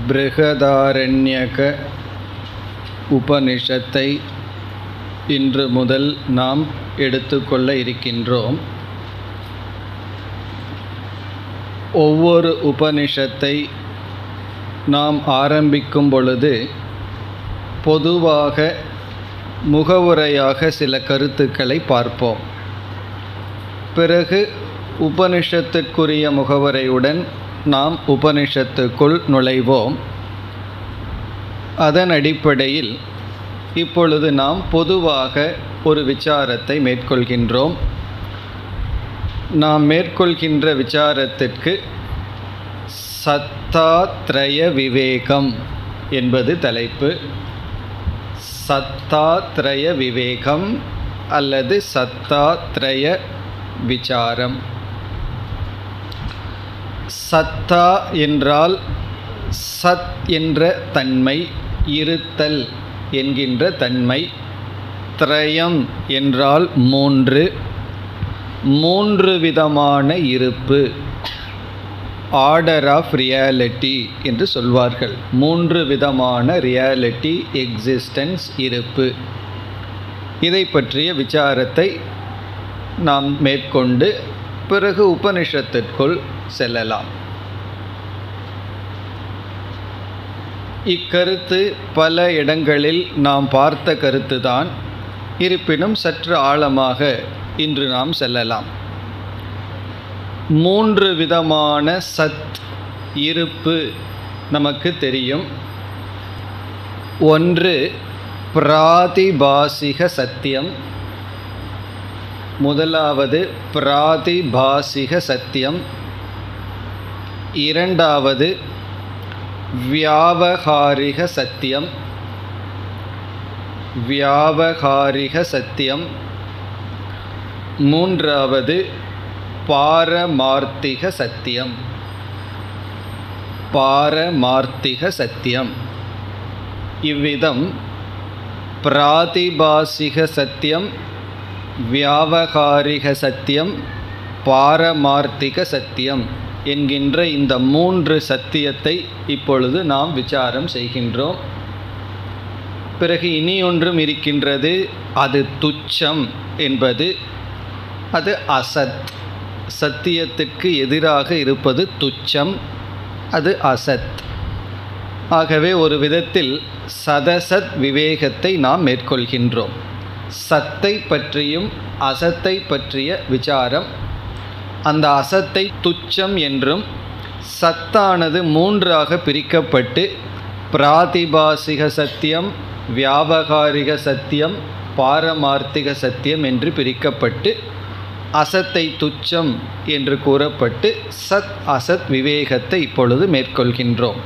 பிருகதாரண்யக உபனிஷத்தை இன்று முதல் நாம் எடுத்துக்கொள்ள இருக்கின்றோம் ஒவ்வொரு உபனிஷத்தை நாம் ஆரம்பிக்கும் பொழுது பொதுவாக முகவுரையாக சில கருத்துக்களை பார்ப்போம் பிறகு உபனிஷத்திற்குரிய முகவரையுடன் நாம் உபனிஷத்துக்குள் நுழைவோம் அதன் அடிப்படையில் இப்பொழுது நாம் பொதுவாக ஒரு விசாரத்தை மேற்கொள்கின்றோம் நாம் மேற்கொள்கின்ற விசாரத்திற்கு சத்தாத்ரய விவேகம் என்பது தலைப்பு சத்தாத்ரய விவேகம் அல்லது சத்தாத்ரய விசாரம் சத்தா என்றால் சத் என்ற தன்மை இருத்தல் என்கின்ற தன்மை திரயம் என்றால் மூன்று மூன்று விதமான இருப்பு ஆர்டர் ஆஃப் ரியாலிட்டி என்று சொல்வார்கள் மூன்று விதமான ரியாலிட்டி எக்ஸிஸ்டன்ஸ் இருப்பு இதை பற்றிய விசாரத்தை நாம் மேற்கொண்டு பிறகு உபனிஷத்திற்குள் செல்லலாம் இக்கருத்து பல இடங்களில் நாம் பார்த்த கருத்துதான் இருப்பினும் சற்று ஆழமாக இன்று நாம் செல்லலாம் மூன்று விதமான சத் இருப்பு நமக்கு தெரியும் ஒன்று பிராதிபாசிக சத்தியம் முதலாவது பிராதிபாசிக சத்தியம் இரண்டாவது வியாவகாரிக சத்தியம் வியாவகாரிக சத்தியம் மூன்றாவது பாரமார்த்திக சத்தியம் பாரமார்த்திக சத்தியம் இவ்விதம் பிராதிபாசிக சத்தியம் வியாவகாரிக சத்தியம் பாரமார்த்திக சத்தியம் என்கின்ற இந்த மூன்று சத்தியத்தை இப்பொழுது நாம் விசாரம் செய்கின்றோம் பிறகு இனி ஒன்றும் இருக்கின்றது அது துச்சம் என்பது அது அசத் சத்தியத்திற்கு எதிராக இருப்பது துச்சம் அது அசத் ஆகவே ஒரு விதத்தில் சதசத் விவேகத்தை நாம் மேற்கொள்கின்றோம் சத்தை பற்றியும் அசத்தை பற்றிய விசாரம் அந்த அசத்தை துச்சம் என்றும் சத்தானது மூன்றாக பிரிக்கப்பட்டு பிராதிபாசிக சத்தியம் வியாபகாரிக சத்தியம் பாரமார்த்திக சத்தியம் என்று பிரிக்கப்பட்டு அசத்தை துச்சம் என்று கூறப்பட்டு சத் அசத் விவேகத்தை இப்பொழுது மேற்கொள்கின்றோம்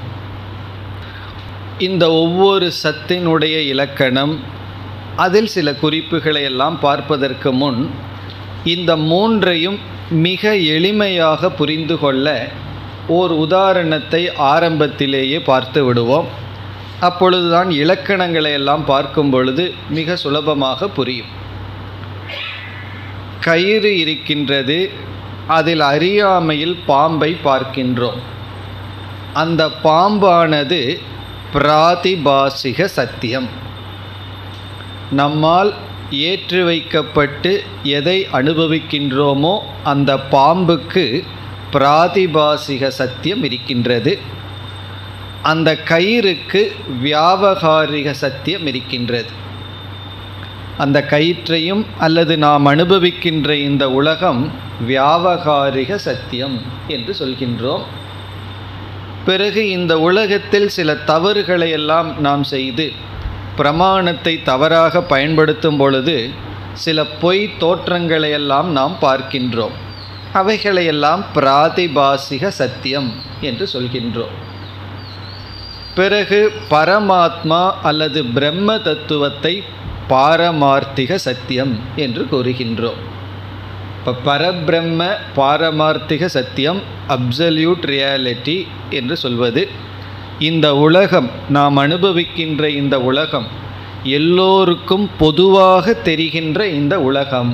இந்த ஒவ்வொரு சத்தினுடைய இலக்கணம் அதில் சில குறிப்புகளை எல்லாம் பார்ப்பதற்கு முன் இந்த மூன்றையும் மிக எளிமையாக புரிந்து கொள்ள ஓர் உதாரணத்தை ஆரம்பத்திலேயே பார்த்து விடுவோம் அப்பொழுதுதான் இலக்கணங்களை எல்லாம் பார்க்கும் பொழுது மிக சுலபமாக புரியும் கயிறு இருக்கின்றது அதில் அறியாமையில் பாம்பை பார்க்கின்றோம் அந்த பாம்பானது பிராதிபாசிக சத்தியம் நம்மால் ஏற்றி வைக்கப்பட்டு எதை அனுபவிக்கின்றோமோ அந்த பாம்புக்கு பிராதிபாசிக சத்தியம் இருக்கின்றது அந்த கயிறுக்கு வியாபகாரிக சத்தியம் இருக்கின்றது அந்த கயிற்றையும் அல்லது நாம் அனுபவிக்கின்ற இந்த உலகம் வியாபகாரிக சத்தியம் என்று சொல்கின்றோம் பிறகு இந்த உலகத்தில் சில தவறுகளை எல்லாம் நாம் செய்து பிரமாணத்தை தவறாக பயன்படுத்தும் பொழுது சில பொய் தோற்றங்களையெல்லாம் நாம் பார்க்கின்றோம் அவைகளையெல்லாம் பிராதிபாசிக சத்தியம் என்று சொல்கின்றோம் பிறகு பரமாத்மா அல்லது பிரம்ம தத்துவத்தை பாரமார்த்திக சத்தியம் என்று கூறுகின்றோம் இப்போ பரபிரம்ம பாரமார்த்திக சத்தியம் அப்சல்யூட் ரியாலிட்டி என்று சொல்வது இந்த உலகம் நாம் அனுபவிக்கின்ற இந்த உலகம் எல்லோருக்கும் பொதுவாக தெரிகின்ற இந்த உலகம்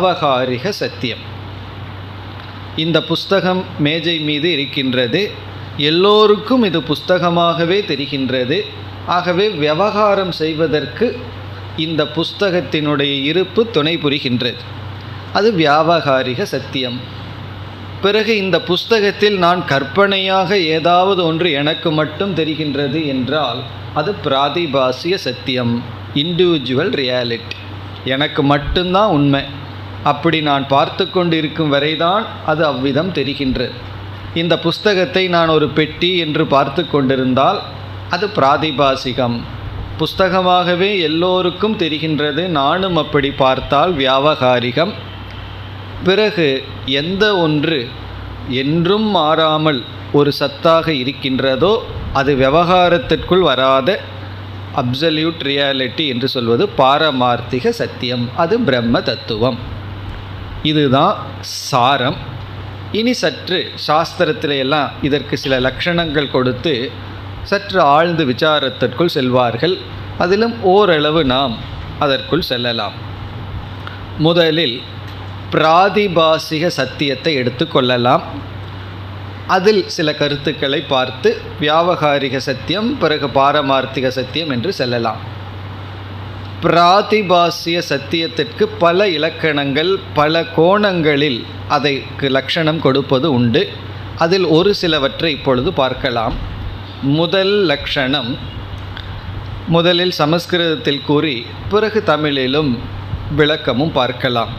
வியாவகாரிக சத்தியம் இந்த புஸ்தகம் மேஜை மீது இருக்கின்றது எல்லோருக்கும் இது புஸ்தகமாகவே தெரிகின்றது ஆகவே விவகாரம் செய்வதற்கு இந்த புஸ்தகத்தினுடைய இருப்பு துணை புரிகின்றது அது வியாபகாரிக சத்தியம் பிறகு இந்த புஸ்தகத்தில் நான் கற்பனையாக ஏதாவது ஒன்று எனக்கு மட்டும் தெரிகின்றது என்றால் அது பிராதிபாசிய சத்தியம் இண்டிவிஜுவல் ரியாலிட்டி எனக்கு மட்டும்தான் உண்மை அப்படி நான் பார்த்து கொண்டு இருக்கும் வரைதான் அது அவ்விதம் தெரிகின்றது இந்த புஸ்தகத்தை நான் ஒரு பெட்டி என்று பார்த்து கொண்டிருந்தால் அது பிராதிபாசிகம் புஸ்தகமாகவே எல்லோருக்கும் தெரிகின்றது நானும் அப்படி பார்த்தால் வியாபகாரிகம் பிறகு எந்த ஒன்று என்றும் மாறாமல் ஒரு சத்தாக இருக்கின்றதோ அது விவகாரத்திற்குள் வராத அப்சல்யூட் ரியாலிட்டி என்று சொல்வது பாரமார்த்திக சத்தியம் அது பிரம்ம தத்துவம் இதுதான் சாரம் இனி சற்று சாஸ்திரத்தில எல்லாம் இதற்கு சில லட்சணங்கள் கொடுத்து சற்று ஆழ்ந்து விசாரத்திற்குள் செல்வார்கள் அதிலும் ஓரளவு நாம் அதற்குள் செல்லலாம் முதலில் பிராதிபாசிக சத்தியத்தை எடுத்துக்கொள்ளலாம் அதில் சில கருத்துக்களை பார்த்து வியாபகாரிக சத்தியம் பிறகு பாரமார்த்திக சத்தியம் என்று செல்லலாம் பிராதிபாசிய சத்தியத்திற்கு பல இலக்கணங்கள் பல கோணங்களில் அதைக்கு லட்சணம் கொடுப்பது உண்டு அதில் ஒரு சிலவற்றை இப்பொழுது பார்க்கலாம் முதல் லட்சணம் முதலில் சமஸ்கிருதத்தில் கூறி பிறகு தமிழிலும் விளக்கமும் பார்க்கலாம்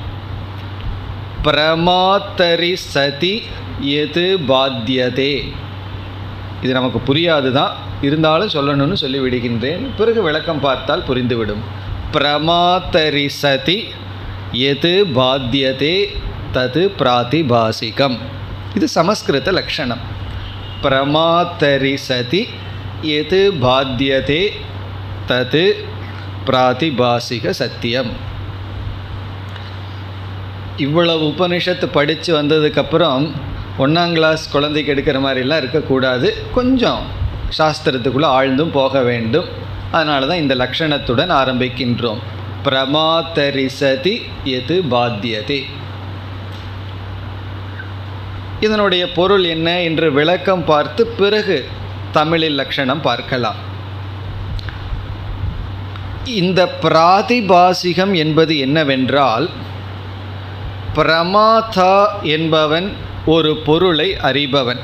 பிரமாத்தரி சதி எது பாத்தியதே இது நமக்கு புரியாது தான் இருந்தாலும் சொல்லணும்னு சொல்லி விடுகின்றேன் பிறகு விளக்கம் பார்த்தால் புரிந்துவிடும் பிரமாத்தரி சதி எது பாத்தியதே தது பிராதிபாசிகம் இது சமஸ்கிருத லக்ஷணம் பிரமாத்தரி சதி எது பாத்தியதே தது பிராதிபாசிக சத்தியம் இவ்வளவு உபனிஷத்து படித்து வந்ததுக்கப்புறம் ஒன்றாம் கிளாஸ் குழந்தைக்கு எடுக்கிற மாதிரிலாம் இருக்கக்கூடாது கொஞ்சம் சாஸ்திரத்துக்குள்ளே ஆழ்ந்தும் போக வேண்டும் அதனால தான் இந்த லக்ஷணத்துடன் ஆரம்பிக்கின்றோம் பிரமாத்தரிசதி எது பாத்தியதே இதனுடைய பொருள் என்ன என்று விளக்கம் பார்த்து பிறகு தமிழில் லட்சணம் பார்க்கலாம் இந்த பிராதிபாசிகம் என்பது என்னவென்றால் பிரமாதா என்பவன் ஒரு பொருளை அறிபவன்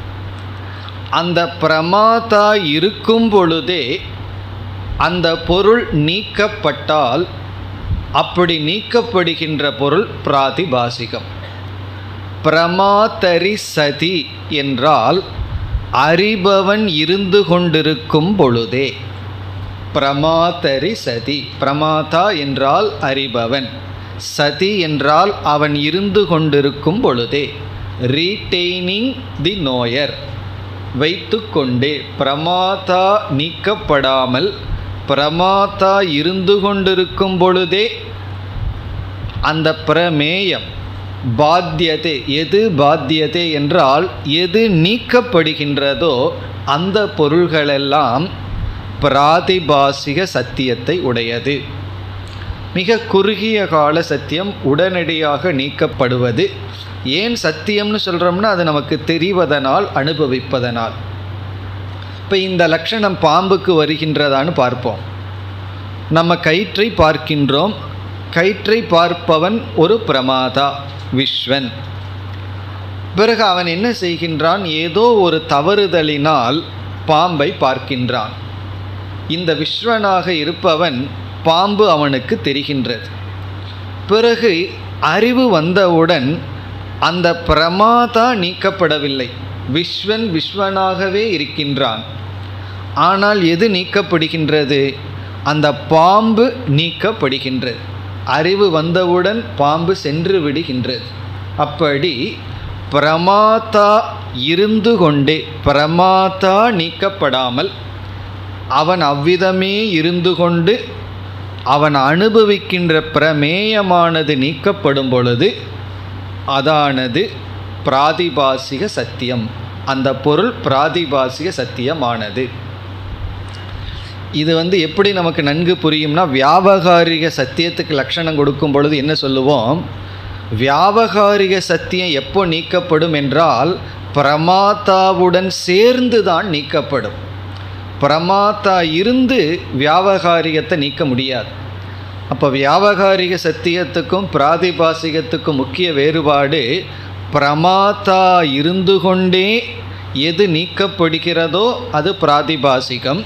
அந்த பிரமாதா இருக்கும் பொழுதே அந்த பொருள் நீக்கப்பட்டால் அப்படி நீக்கப்படுகின்ற பொருள் பிராதிபாசிகம் பிரமாத்தரி சதி என்றால் அறிபவன் இருந்து கொண்டிருக்கும் பொழுதே பிரமாத்தரி சதி பிரமாதா என்றால் அறிபவன் சதி என்றால் அவன் இருந்து கொண்டிருக்கும் பொழுதே ரீடெய்னிங் தி நோயர் வைத்து கொண்டே பிரமாதா நீக்கப்படாமல் பிரமாதா இருந்து கொண்டிருக்கும் பொழுதே அந்த பிரமேயம் பாத்தியதே எது பாத்தியதே என்றால் எது நீக்கப்படுகின்றதோ அந்த பொருள்களெல்லாம் பிராதிபாசிக சத்தியத்தை உடையது மிக குறுகிய கால சத்தியம் உடனடியாக நீக்கப்படுவது ஏன் சத்தியம்னு சொல்கிறோம்னா அது நமக்கு தெரிவதனால் அனுபவிப்பதனால் இப்போ இந்த லட்சணம் பாம்புக்கு வருகின்றதான்னு பார்ப்போம் நம்ம கயிற்றை பார்க்கின்றோம் கயிற்றை பார்ப்பவன் ஒரு பிரமாதா விஸ்வன் பிறகு அவன் என்ன செய்கின்றான் ஏதோ ஒரு தவறுதலினால் பாம்பை பார்க்கின்றான் இந்த விஸ்வனாக இருப்பவன் பாம்பு அவனுக்கு தெரிகின்றது பிறகு அறிவு வந்தவுடன் அந்த பிரமாதா நீக்கப்படவில்லை விஸ்வன் விஸ்வனாகவே இருக்கின்றான் ஆனால் எது நீக்கப்படுகின்றது அந்த பாம்பு நீக்கப்படுகின்றது அறிவு வந்தவுடன் பாம்பு சென்று விடுகின்றது அப்படி பிரமாதா இருந்து கொண்டே பிரமாதா நீக்கப்படாமல் அவன் அவ்விதமே இருந்து கொண்டு அவன் அனுபவிக்கின்ற பிரமேயமானது நீக்கப்படும் பொழுது அதானது பிராதிபாசிக சத்தியம் அந்த பொருள் பிராதிபாசிக சத்தியமானது இது வந்து எப்படி நமக்கு நன்கு புரியும்னா வியாபகாரிக சத்தியத்துக்கு லட்சணம் கொடுக்கும் பொழுது என்ன சொல்லுவோம் வியாபகாரிக சத்தியம் எப்போ நீக்கப்படும் என்றால் பிரமாத்தாவுடன் சேர்ந்து தான் நீக்கப்படும் பிரமாத்தா இருந்து வியாபகாரிகத்தை நீக்க முடியாது அப்போ வியாபகாரிக சத்தியத்துக்கும் பிராதிபாசிகத்துக்கும் முக்கிய வேறுபாடு பிரமாத்தா இருந்து கொண்டே எது நீக்கப்படுகிறதோ அது பிராதிபாசிகம்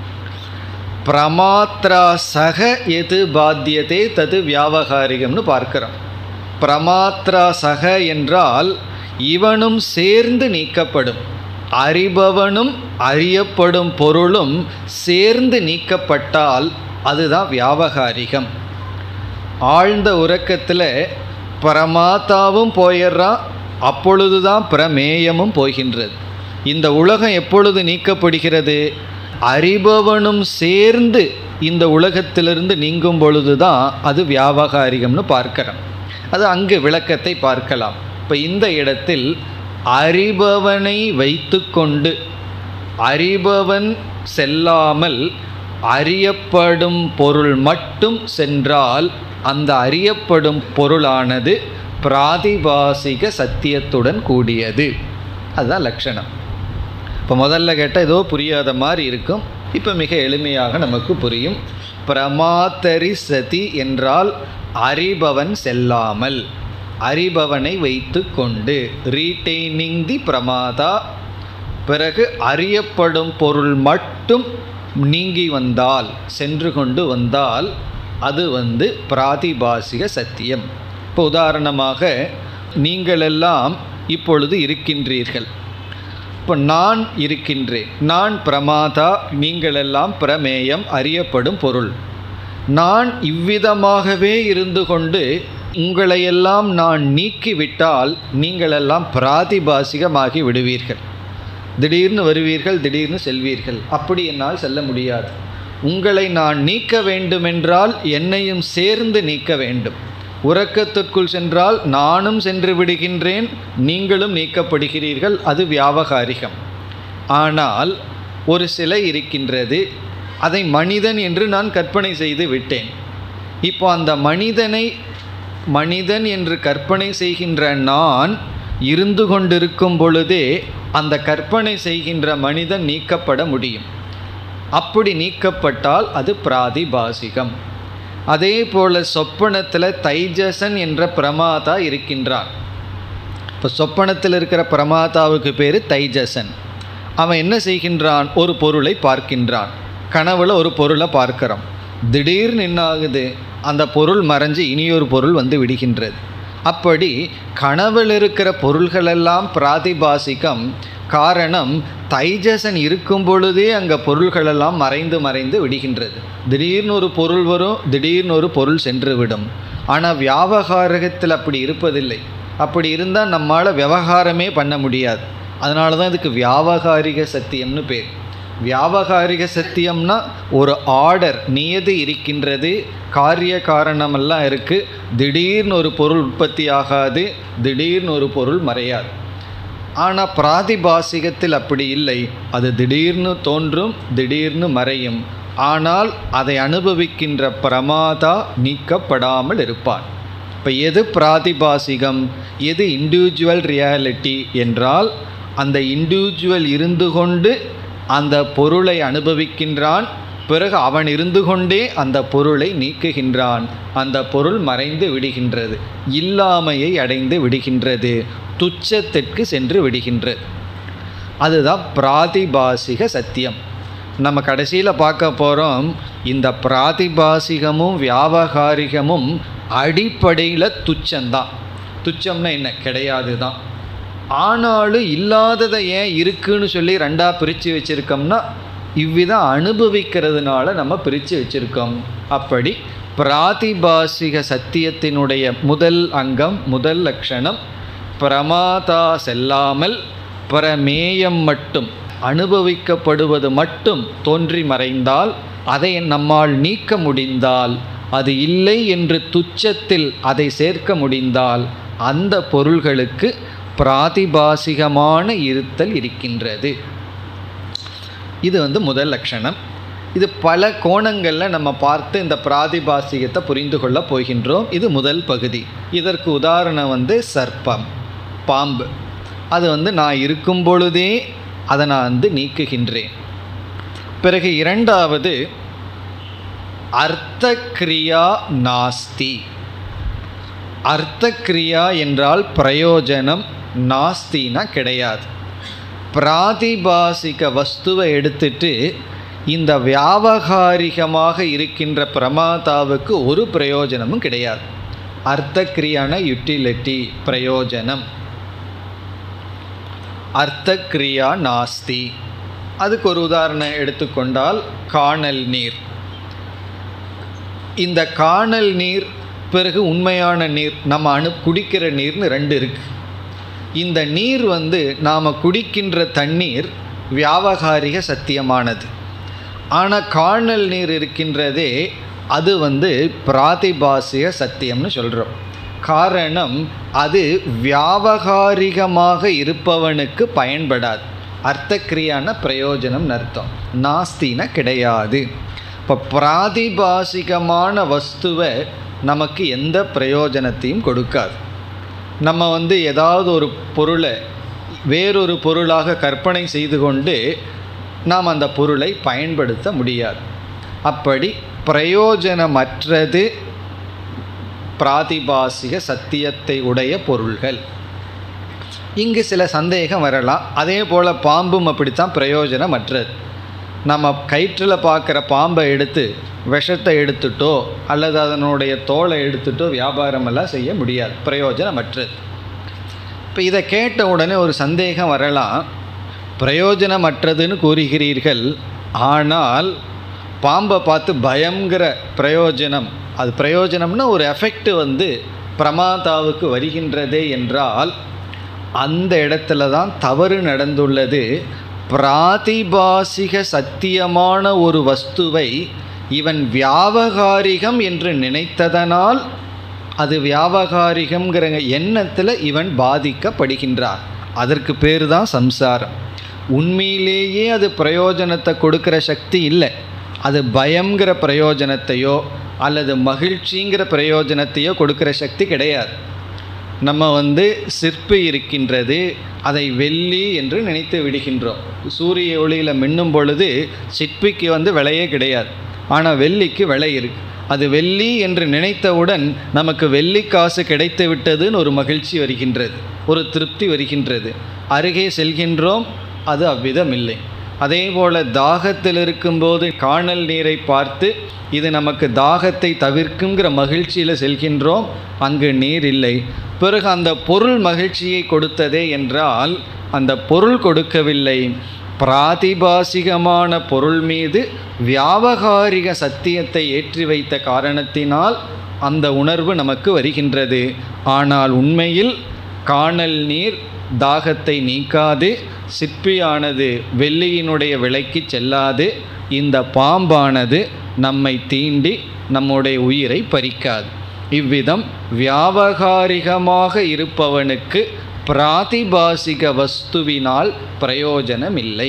பிரமாத்ரா சக எது பாத்தியதே தது வியாபகாரிகம்னு பார்க்கிறோம் பிரமாத்ரா சக என்றால் இவனும் சேர்ந்து நீக்கப்படும் அறிபவனும் அறியப்படும் பொருளும் சேர்ந்து நீக்கப்பட்டால் அதுதான் வியாபகாரிகம் ஆழ்ந்த உறக்கத்தில் பிரமாத்தாவும் போயிடுறான் அப்பொழுதுதான் பிரமேயமும் போகின்றது இந்த உலகம் எப்பொழுது நீக்கப்படுகிறது அறிபவனும் சேர்ந்து இந்த உலகத்திலிருந்து நீங்கும் பொழுதுதான் அது வியாபகாரிகம்னு பார்க்கிறோம் அது அங்கு விளக்கத்தை பார்க்கலாம் இப்போ இந்த இடத்தில் அறிபவனை வைத்துக்கொண்டு அறிபவன் செல்லாமல் அறியப்படும் பொருள் மட்டும் சென்றால் அந்த அறியப்படும் பொருளானது பிராதிபாசிக சத்தியத்துடன் கூடியது அதுதான் லட்சணம் இப்போ முதல்ல கேட்டால் ஏதோ புரியாத மாதிரி இருக்கும் இப்போ மிக எளிமையாக நமக்கு புரியும் பிரமாத்தரி சதி என்றால் அறிபவன் செல்லாமல் அறிபவனை வைத்து கொண்டு ரீட்டைனிங் தி பிரமாதா பிறகு அறியப்படும் பொருள் மட்டும் நீங்கி வந்தால் சென்று கொண்டு வந்தால் அது வந்து பிராதிபாசிக சத்தியம் இப்போ உதாரணமாக நீங்களெல்லாம் இப்பொழுது இருக்கின்றீர்கள் இப்போ நான் இருக்கின்றேன் நான் பிரமாதா நீங்களெல்லாம் பிரமேயம் அறியப்படும் பொருள் நான் இவ்விதமாகவே இருந்து கொண்டு உங்களையெல்லாம் நான் நீக்கிவிட்டால் நீங்களெல்லாம் பிராதிபாசிகமாகி விடுவீர்கள் திடீர்னு வருவீர்கள் திடீர்னு செல்வீர்கள் அப்படி என்னால் செல்ல முடியாது உங்களை நான் நீக்க வேண்டுமென்றால் என்னையும் சேர்ந்து நீக்க வேண்டும் உறக்கத்திற்குள் சென்றால் நானும் சென்று விடுகின்றேன் நீங்களும் நீக்கப்படுகிறீர்கள் அது வியாபகாரிகம் ஆனால் ஒரு சிலை இருக்கின்றது அதை மனிதன் என்று நான் கற்பனை செய்து விட்டேன் இப்போ அந்த மனிதனை மனிதன் என்று கற்பனை செய்கின்ற நான் இருந்து கொண்டிருக்கும் பொழுதே அந்த கற்பனை செய்கின்ற மனிதன் நீக்கப்பட முடியும் அப்படி நீக்கப்பட்டால் அது பிராதிபாசிகம் அதே போல் சொப்பனத்தில் தைஜசன் என்ற பிரமாதா இருக்கின்றான் இப்போ சொப்பனத்தில் இருக்கிற பிரமாதாவுக்கு பேர் தைஜசன் அவன் என்ன செய்கின்றான் ஒரு பொருளை பார்க்கின்றான் கனவுல ஒரு பொருளை பார்க்கிறோம் திடீர்னு என்ன ஆகுது அந்த பொருள் மறைஞ்சு இனியொரு பொருள் வந்து விடுகின்றது அப்படி கனவில் இருக்கிற பொருள்களெல்லாம் பிராதிபாசிகம் காரணம் தைஜசன் இருக்கும் பொழுதே அங்கே பொருள்களெல்லாம் மறைந்து மறைந்து விடுகின்றது திடீர்னு ஒரு பொருள் வரும் திடீர்னு ஒரு பொருள் சென்று விடும் ஆனால் வியாபகாரகத்தில் அப்படி இருப்பதில்லை அப்படி இருந்தால் நம்மால் விவகாரமே பண்ண முடியாது அதனால தான் இதுக்கு வியாபகாரிக சத்தியம்னு பேர் வியாபகாரிக சத்தியம்னா ஒரு ஆர்டர் நியதி இருக்கின்றது காரிய காரணமெல்லாம் இருக்குது திடீர்னு ஒரு பொருள் உற்பத்தி ஆகாது திடீர்னு ஒரு பொருள் மறையாது ஆனால் பிராதிபாசிகத்தில் அப்படி இல்லை அது திடீர்னு தோன்றும் திடீர்னு மறையும் ஆனால் அதை அனுபவிக்கின்ற பிரமாதா நீக்கப்படாமல் இருப்பான் இப்போ எது பிராதிபாசிகம் எது இண்டிவிஜுவல் ரியாலிட்டி என்றால் அந்த இண்டிவிஜுவல் இருந்து கொண்டு அந்த பொருளை அனுபவிக்கின்றான் பிறகு அவன் இருந்து கொண்டே அந்த பொருளை நீக்குகின்றான் அந்த பொருள் மறைந்து விடுகின்றது இல்லாமையை அடைந்து விடுகின்றது துச்சத்திற்கு சென்று விடுகின்றது அதுதான் பிராதிபாசிக சத்தியம் நம்ம கடைசியில் பார்க்க போகிறோம் இந்த பிராதிபாசிகமும் வியாபகாரிகமும் அடிப்படையில் துச்சம்தான் துச்சம்னா என்ன கிடையாது தான் ஆனாலும் இல்லாததை ஏன் இருக்குன்னு சொல்லி ரெண்டாக பிரித்து வச்சுருக்கோம்னா இவ்விதம் அனுபவிக்கிறதுனால நம்ம பிரித்து வச்சுருக்கோம் அப்படி பிராதிபாசிக சத்தியத்தினுடைய முதல் அங்கம் முதல் லட்சணம் பிரமாதா செல்லாமல் பிரமேயம் மட்டும் அனுபவிக்கப்படுவது மட்டும் தோன்றி மறைந்தால் அதை நம்மால் நீக்க முடிந்தால் அது இல்லை என்று துச்சத்தில் அதை சேர்க்க முடிந்தால் அந்த பொருள்களுக்கு பிராதிபாசிகமான இருத்தல் இருக்கின்றது இது வந்து முதல் லட்சணம் இது பல கோணங்களில் நம்ம பார்த்து இந்த பிராதிபாசிகத்தை புரிந்து கொள்ள போகின்றோம் இது முதல் பகுதி இதற்கு உதாரணம் வந்து சர்ப்பம் பாம்பு அது வந்து நான் இருக்கும் பொழுதே அதை நான் வந்து நீக்குகின்றேன் பிறகு இரண்டாவது அர்த்த கிரியா நாஸ்தி அர்த்த கிரியா என்றால் பிரயோஜனம் நாஸ்தினா கிடையாது பிராதிபாசிக வஸ்துவை எடுத்துட்டு இந்த வியாபகாரிகமாக இருக்கின்ற பிரமாதாவுக்கு ஒரு பிரயோஜனமும் கிடையாது அர்த்த கிரியான யுட்டிலிட்டி பிரயோஜனம் அர்த்த கிரியா நாஸ்தி அதுக்கு ஒரு உதாரணம் எடுத்துக்கொண்டால் காணல் நீர் இந்த காணல் நீர் பிறகு உண்மையான நீர் நம்ம அணு குடிக்கிற நீர்னு ரெண்டு இருக்கு இந்த நீர் வந்து நாம் குடிக்கின்ற தண்ணீர் வியாபகாரிக சத்தியமானது ஆனால் காணல் நீர் இருக்கின்றதே அது வந்து பிராதிபாசிக சத்தியம்னு சொல்கிறோம் காரணம் அது வியாபகாரிகமாக இருப்பவனுக்கு பயன்படாது அர்த்தக்கிரியான பிரயோஜனம் அர்த்தம் நாஸ்தின கிடையாது இப்போ பிராதிபாசிகமான வஸ்துவை நமக்கு எந்த பிரயோஜனத்தையும் கொடுக்காது நம்ம வந்து ஏதாவது ஒரு பொருளை வேறொரு பொருளாக கற்பனை செய்து கொண்டு நாம் அந்த பொருளை பயன்படுத்த முடியாது அப்படி பிரயோஜனமற்றது பிராதிபாசிக சத்தியத்தை உடைய பொருள்கள் இங்கு சில சந்தேகம் வரலாம் அதே போல் பாம்பும் அப்படித்தான் பிரயோஜனமற்றது நம்ம கயிற்றில் பார்க்குற பாம்பை எடுத்து விஷத்தை எடுத்துட்டோ அல்லது அதனுடைய தோலை எடுத்துட்டோ வியாபாரமெல்லாம் செய்ய முடியாது பிரயோஜனமற்றது இப்போ இதை கேட்ட உடனே ஒரு சந்தேகம் வரலாம் பிரயோஜனமற்றதுன்னு கூறுகிறீர்கள் ஆனால் பாம்பை பார்த்து பயங்கிற பிரயோஜனம் அது பிரயோஜனம்னா ஒரு எஃபெக்ட் வந்து பிரமாதாவுக்கு வருகின்றதே என்றால் அந்த இடத்துல தான் தவறு நடந்துள்ளது பிராதிபாசிக சத்தியமான ஒரு வஸ்துவை இவன் வியாபகாரிகம் என்று நினைத்ததனால் அது வியாபகாரிகம்ங்கிற எண்ணத்தில் இவன் பாதிக்கப்படுகின்றான் அதற்கு பேர் தான் சம்சாரம் உண்மையிலேயே அது பிரயோஜனத்தை கொடுக்கிற சக்தி இல்லை அது பயங்கிற பிரயோஜனத்தையோ அல்லது மகிழ்ச்சிங்கிற பிரயோஜனத்தையோ கொடுக்கிற சக்தி கிடையாது நம்ம வந்து சிற்பி இருக்கின்றது அதை வெள்ளி என்று நினைத்து விடுகின்றோம் சூரிய ஒளியில் மின்னும் பொழுது சிற்பிக்கு வந்து விலையே கிடையாது ஆனால் வெள்ளிக்கு விலை இருக்கு அது வெள்ளி என்று நினைத்தவுடன் நமக்கு வெள்ளி காசு கிடைத்து விட்டதுன்னு ஒரு மகிழ்ச்சி வருகின்றது ஒரு திருப்தி வருகின்றது அருகே செல்கின்றோம் அது அவ்விதம் இல்லை அதே போல் தாகத்தில் இருக்கும்போது காணல் நீரை பார்த்து இது நமக்கு தாகத்தை தவிர்க்குங்கிற மகிழ்ச்சியில் செல்கின்றோம் அங்கு நீர் இல்லை பிறகு அந்த பொருள் மகிழ்ச்சியை கொடுத்ததே என்றால் அந்த பொருள் கொடுக்கவில்லை பிராதிபாசிகமான பொருள் மீது வியாபகாரிக சத்தியத்தை ஏற்றி வைத்த காரணத்தினால் அந்த உணர்வு நமக்கு வருகின்றது ஆனால் உண்மையில் காணல் நீர் தாகத்தை நீக்காது சிற்பியானது வெள்ளியினுடைய விலைக்கு செல்லாது இந்த பாம்பானது நம்மை தீண்டி நம்முடைய உயிரை பறிக்காது இவ்விதம் வியாபகாரிகமாக இருப்பவனுக்கு பிராதிபாசிக வஸ்துவினால் பிரயோஜனமில்லை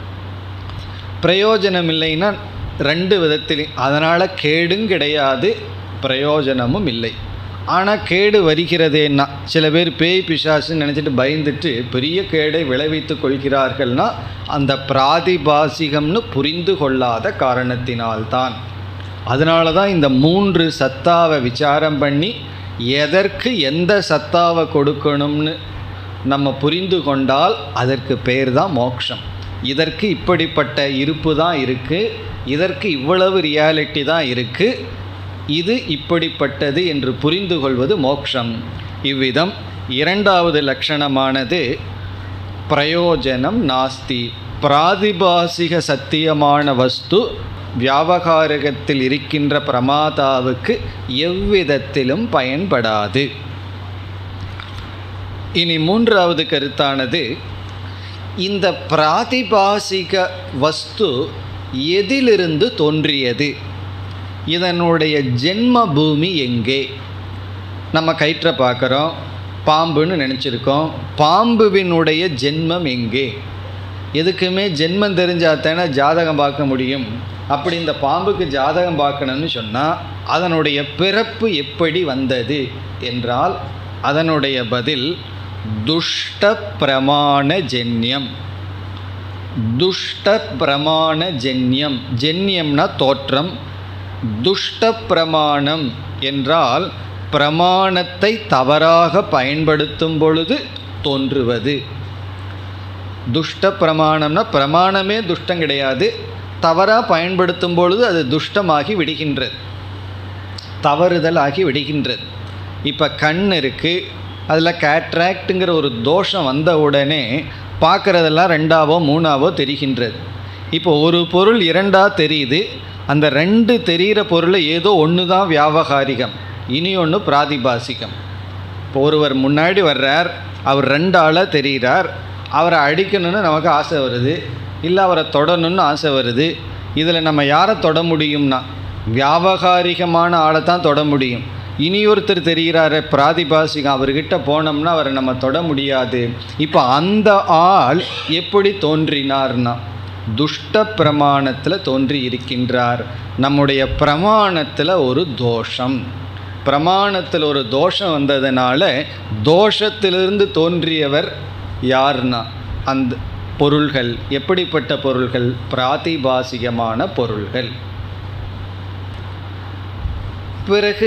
பிரயோஜனமில்லைன்னா ரெண்டு விதத்தில் அதனால் கேடும் கிடையாது பிரயோஜனமும் இல்லை ஆனால் கேடு வருகிறதேன்னா சில பேர் பேய் பிசாசுன்னு நினச்சிட்டு பயந்துட்டு பெரிய கேடை விளைவித்து கொள்கிறார்கள்னா அந்த பிராதிபாசிகம்னு புரிந்து கொள்ளாத காரணத்தினால்தான் அதனால தான் இந்த மூன்று சத்தாவை விசாரம் பண்ணி எதற்கு எந்த சத்தாவை கொடுக்கணும்னு நம்ம புரிந்து கொண்டால் அதற்கு பேர் தான் மோட்சம் இதற்கு இப்படிப்பட்ட இருப்பு தான் இருக்குது இதற்கு இவ்வளவு ரியாலிட்டி தான் இருக்குது இது இப்படிப்பட்டது என்று புரிந்து கொள்வது மோட்சம் இவ்விதம் இரண்டாவது லட்சணமானது பிரயோஜனம் நாஸ்தி பிராதிபாசிக சத்தியமான வஸ்து வியாபகாரகத்தில் இருக்கின்ற பிரமாதாவுக்கு எவ்விதத்திலும் பயன்படாது இனி மூன்றாவது கருத்தானது இந்த பிராதிபாசிக வஸ்து எதிலிருந்து தோன்றியது இதனுடைய ஜென்ம பூமி எங்கே நம்ம கயிற்றை பார்க்குறோம் பாம்புன்னு நினச்சிருக்கோம் பாம்புவினுடைய ஜென்மம் எங்கே எதுக்குமே ஜென்மம் தெரிஞ்சாத்தானே ஜாதகம் பார்க்க முடியும் அப்படி இந்த பாம்புக்கு ஜாதகம் பார்க்கணும்னு சொன்னால் அதனுடைய பிறப்பு எப்படி வந்தது என்றால் அதனுடைய பதில் துஷ்ட பிரமாண ஜென்யம் துஷ்ட பிரமாண ஜென்யம் ஜென்யம்னா தோற்றம் துஷ்ட பிரமாணம் என்றால் பிரமாணத்தை தவறாக பயன்படுத்தும் பொழுது தோன்றுவது துஷ்ட பிரமாணம்னா பிரமாணமே துஷ்டம் கிடையாது தவறாக பயன்படுத்தும் பொழுது அது துஷ்டமாகி விடுகின்றது தவறுதல் ஆகி விடுகின்றது இப்போ கண் இருக்குது அதில் கேட்ராக்டுங்கிற ஒரு தோஷம் வந்த உடனே பார்க்குறதெல்லாம் ரெண்டாவோ மூணாவோ தெரிகின்றது இப்போ ஒரு பொருள் இரண்டாக தெரியுது அந்த ரெண்டு தெரிகிற பொருளை ஏதோ ஒன்று தான் வியாபகாரிகம் இனி ஒன்று பிராதிபாசிகம் இப்போ ஒருவர் முன்னாடி வர்றார் அவர் ரெண்டு ஆளாக தெரிகிறார் அவரை அடிக்கணும்னு நமக்கு ஆசை வருது இல்லை அவரை தொடணும்னு ஆசை வருது இதில் நம்ம யாரை தொட முடியும்னா வியாபகாரிகமான ஆளை தான் தொட முடியும் இனி ஒருத்தர் தெரிகிறாரு பிராதிபாசிகம் அவர்கிட்ட போனோம்னா அவரை நம்ம தொட முடியாது இப்போ அந்த ஆள் எப்படி தோன்றினார்னா துஷ்ட பிரமாணத்தில் தோன்றி இருக்கின்றார் நம்முடைய பிரமாணத்தில் ஒரு தோஷம் பிரமாணத்தில் ஒரு தோஷம் வந்ததுனால தோஷத்திலிருந்து தோன்றியவர் யார்னா அந்த பொருள்கள் எப்படிப்பட்ட பொருள்கள் பிராதிபாசிகமான பொருள்கள் பிறகு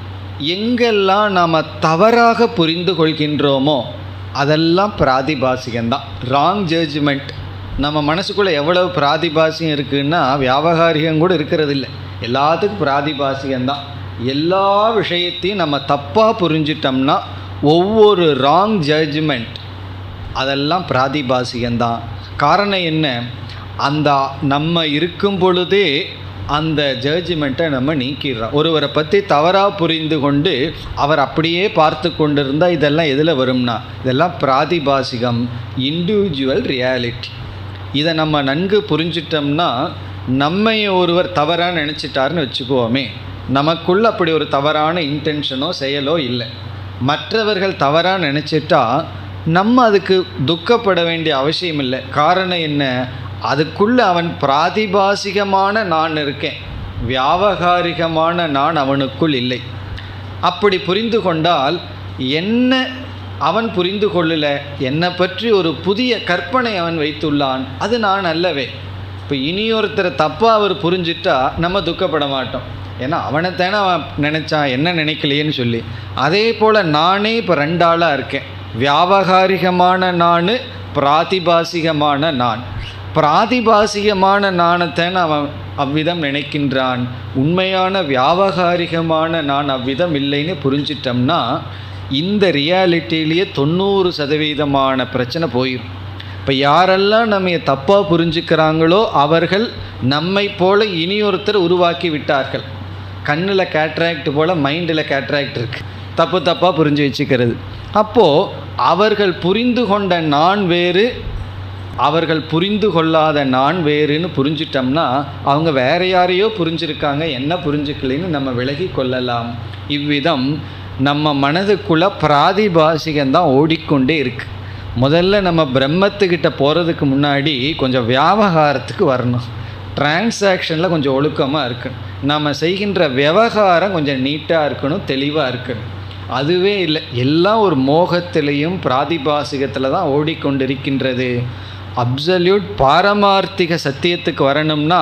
எங்கெல்லாம் நாம் தவறாக புரிந்து கொள்கின்றோமோ அதெல்லாம் பிராதிபாசிகம்தான் ராங் ஜட்ஜ்மெண்ட் நம்ம மனசுக்குள்ளே எவ்வளவு பிராதிபாசியம் இருக்குன்னா வியாபகாரிகம் கூட இருக்கிறது இல்லை எல்லாத்துக்கும் பிராதிபாசிகம்தான் எல்லா விஷயத்தையும் நம்ம தப்பாக புரிஞ்சிட்டோம்னா ஒவ்வொரு ராங் ஜட்ஜ்மெண்ட் அதெல்லாம் பிராதிபாசிகம்தான் காரணம் என்ன அந்த நம்ம இருக்கும் பொழுதே அந்த ஜட்ஜ்மெண்ட்டை நம்ம நீக்கிடுறோம் ஒருவரை பற்றி தவறாக புரிந்து கொண்டு அவர் அப்படியே பார்த்து கொண்டிருந்தால் இதெல்லாம் எதில் வரும்னா இதெல்லாம் பிராதிபாசிகம் இண்டிவிஜுவல் ரியாலிட்டி இதை நம்ம நன்கு புரிஞ்சிட்டோம்னா நம்மை ஒருவர் தவறாக நினச்சிட்டாருன்னு வச்சுக்குவோமே நமக்குள்ள அப்படி ஒரு தவறான இன்டென்ஷனோ செயலோ இல்லை மற்றவர்கள் தவறாக நினச்சிட்டா நம்ம அதுக்கு துக்கப்பட வேண்டிய அவசியம் இல்லை காரணம் என்ன அதுக்குள்ள அவன் பிராதிபாசிகமான நான் இருக்கேன் வியாபகாரிகமான நான் அவனுக்குள் இல்லை அப்படி புரிந்து கொண்டால் என்ன அவன் புரிந்து கொள்ளல என்னை பற்றி ஒரு புதிய கற்பனை அவன் வைத்துள்ளான் அது நான் அல்லவே இப்போ இனியொருத்தரை தப்பாக அவர் புரிஞ்சிட்டா நம்ம துக்கப்பட மாட்டோம் ஏன்னா அவனைத்தானே அவன் நினச்சான் என்ன நினைக்கலையேன்னு சொல்லி அதே போல் நானே இப்போ ரெண்டாளாக இருக்கேன் வியாபகாரிகமான நான் பிராதிபாசிகமான நான் பிராதிபாசிகமான நாணத்தை அவன் அவ்விதம் நினைக்கின்றான் உண்மையான வியாபகாரிகமான நான் அவ்விதம் இல்லைன்னு புரிஞ்சிட்டோம்னா இந்த ரியாலிட்டியிலேயே தொண்ணூறு சதவீதமான பிரச்சனை போயிடும் இப்போ யாரெல்லாம் நம்ம தப்பாக புரிஞ்சுக்கிறாங்களோ அவர்கள் நம்மை போல இனியொருத்தர் உருவாக்கி விட்டார்கள் கண்ணில் கேட்ராக்ட் போல் மைண்டில் கேட்ராக்ட் இருக்குது தப்பு தப்பாக புரிஞ்சு வச்சுக்கிறது அப்போது அவர்கள் புரிந்து கொண்ட நான் வேறு அவர்கள் புரிந்து கொள்ளாத நான் வேறுன்னு புரிஞ்சிட்டோம்னா அவங்க வேற யாரையோ புரிஞ்சிருக்காங்க என்ன புரிஞ்சுக்கலைன்னு நம்ம விலகி கொள்ளலாம் இவ்விதம் நம்ம மனதுக்குள்ள பிராதிபாசிகம்தான் ஓடிக்கொண்டே இருக்கு முதல்ல நம்ம பிரம்மத்துக்கிட்ட போகிறதுக்கு முன்னாடி கொஞ்சம் வியாபகாரத்துக்கு வரணும் டிரான்சாக்ஷனில் கொஞ்சம் ஒழுக்கமாக இருக்கணும் நம்ம செய்கின்ற விவகாரம் கொஞ்சம் நீட்டாக இருக்கணும் தெளிவாக இருக்கணும் அதுவே இல்லை எல்லாம் ஒரு மோகத்திலையும் பிராதிபாசிகத்தில் தான் ஓடிக்கொண்டிருக்கின்றது அப்சல்யூட் பாரமார்த்திக சத்தியத்துக்கு வரணும்னா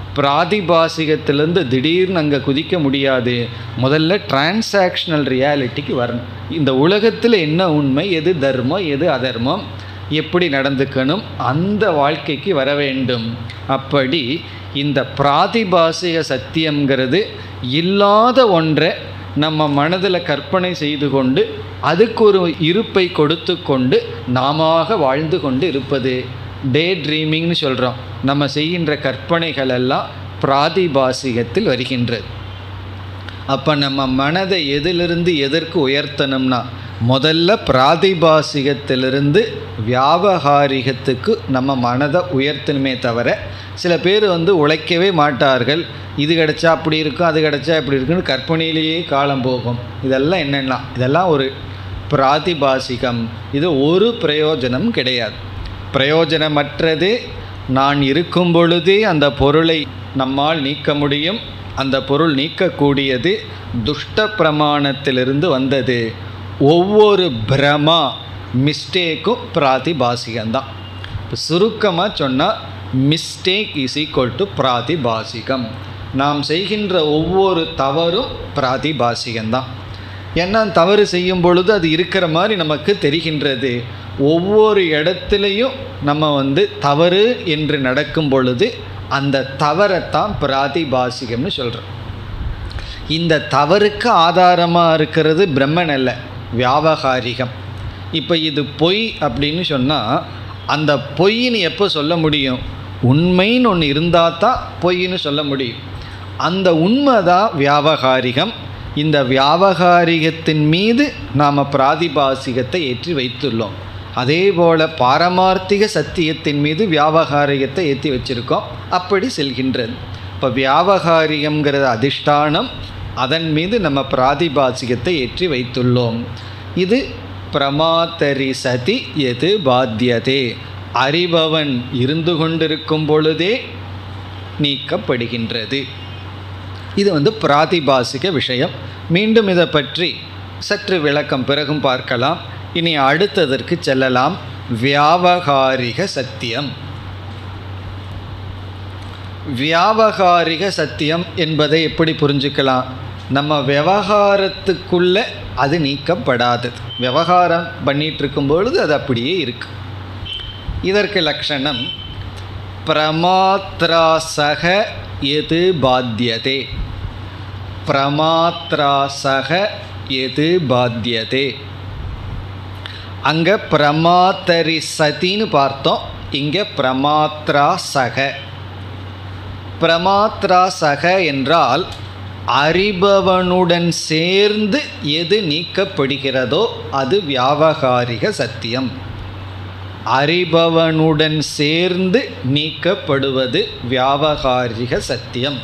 பிராதிபாசிகத்திலேருந்து திடீர்னு அங்கே குதிக்க முடியாது முதல்ல டிரான்சாக்ஷனல் ரியாலிட்டிக்கு வரணும் இந்த உலகத்தில் என்ன உண்மை எது தர்மம் எது அதர்மம் எப்படி நடந்துக்கணும் அந்த வாழ்க்கைக்கு வர வேண்டும் அப்படி இந்த பிராதிபாசிக சத்தியங்கிறது இல்லாத ஒன்றை நம்ம மனதில் கற்பனை செய்து கொண்டு அதுக்கு ஒரு இருப்பை கொடுத்து கொண்டு நாம வாழ்ந்து கொண்டு இருப்பது டே ட்ரீமிங்னு சொல்கிறோம் நம்ம செய்கின்ற கற்பனைகள் எல்லாம் பிராதிபாசிகத்தில் வருகின்றது அப்போ நம்ம மனதை எதிலிருந்து எதற்கு உயர்த்தணும்னா முதல்ல பிராதிபாசிகத்திலிருந்து வியாபகாரிகத்துக்கு நம்ம மனதை உயர்த்தணுமே தவிர சில பேர் வந்து உழைக்கவே மாட்டார்கள் இது கிடைச்சா அப்படி இருக்கும் அது கிடைச்சா இப்படி இருக்குன்னு கற்பனையிலேயே காலம் போகும் இதெல்லாம் என்னென்னா இதெல்லாம் ஒரு பிராதிபாசிகம் இது ஒரு பிரயோஜனம் கிடையாது பிரயோஜனமற்றது நான் இருக்கும் பொழுதே அந்த பொருளை நம்மால் நீக்க முடியும் அந்த பொருள் நீக்கக்கூடியது துஷ்ட பிரமாணத்திலிருந்து வந்தது ஒவ்வொரு பிரமா மிஸ்டேக்கும் பிராதிபாசிகம்தான் இப்போ சுருக்கமாக சொன்னால் மிஸ்டேக் இஸ் ஈக்குவல் டு பிராதிபாசிகம் நாம் செய்கின்ற ஒவ்வொரு தவறும் பிராதிபாசிகம்தான் ஏன்னா தவறு செய்யும் பொழுது அது இருக்கிற மாதிரி நமக்கு தெரிகின்றது ஒவ்வொரு இடத்துலையும் நம்ம வந்து தவறு என்று நடக்கும் பொழுது அந்த தவறைத்தான் பிராதிபாசிகம்னு சொல்கிறோம் இந்த தவறுக்கு ஆதாரமாக இருக்கிறது பிரம்மன் அல்ல வியாபகாரிகம் இப்போ இது பொய் அப்படின்னு சொன்னால் அந்த பொய்ன்னு எப்போ சொல்ல முடியும் உண்மைன்னு ஒன்று இருந்தால் தான் பொய்ன்னு சொல்ல முடியும் அந்த உண்மை தான் வியாபகாரிகம் இந்த வியாபகாரிகத்தின் மீது நாம் பிராதிபாசிகத்தை ஏற்றி வைத்துள்ளோம் அதே போல் பாரமார்த்திக சத்தியத்தின் மீது வியாபகாரிகத்தை ஏற்றி வச்சுருக்கோம் அப்படி செல்கின்றது இப்போ வியாபகாரிகம்ங்கிறது அதிஷ்டானம் அதன் மீது நம்ம பிராதிபாசிகத்தை ஏற்றி வைத்துள்ளோம் இது பிரமாத்தரி சதி எது பாத்தியதே அறிபவன் இருந்து கொண்டிருக்கும் பொழுதே நீக்கப்படுகின்றது இது வந்து பிராதிபாசிக விஷயம் மீண்டும் இதை பற்றி சற்று விளக்கம் பிறகும் பார்க்கலாம் இனி அடுத்ததற்கு செல்லலாம் வியாபகாரிக சத்தியம் வியாபகாரிக சத்தியம் என்பதை எப்படி புரிஞ்சுக்கலாம் நம்ம விவகாரத்துக்குள்ள அது நீக்கப்படாதது விவகாரம் பண்ணிட்டு இருக்கும் பொழுது அது அப்படியே இருக்கு இதற்கு லட்சணம் பிரமாத்ராசக எது பாத்தியதே பிரமாத்ராசக எது பாத்தியதே அங்கே பிரமாத்தரி சதின்னு பார்த்தோம் இங்கே பிரமாத்ரா சக பிரமாத்ரா சக என்றால் அறிபவனுடன் சேர்ந்து எது நீக்கப்படுகிறதோ அது வியாபகாரிக சத்தியம் அறிபவனுடன் சேர்ந்து நீக்கப்படுவது வியாபகாரிக சத்தியம்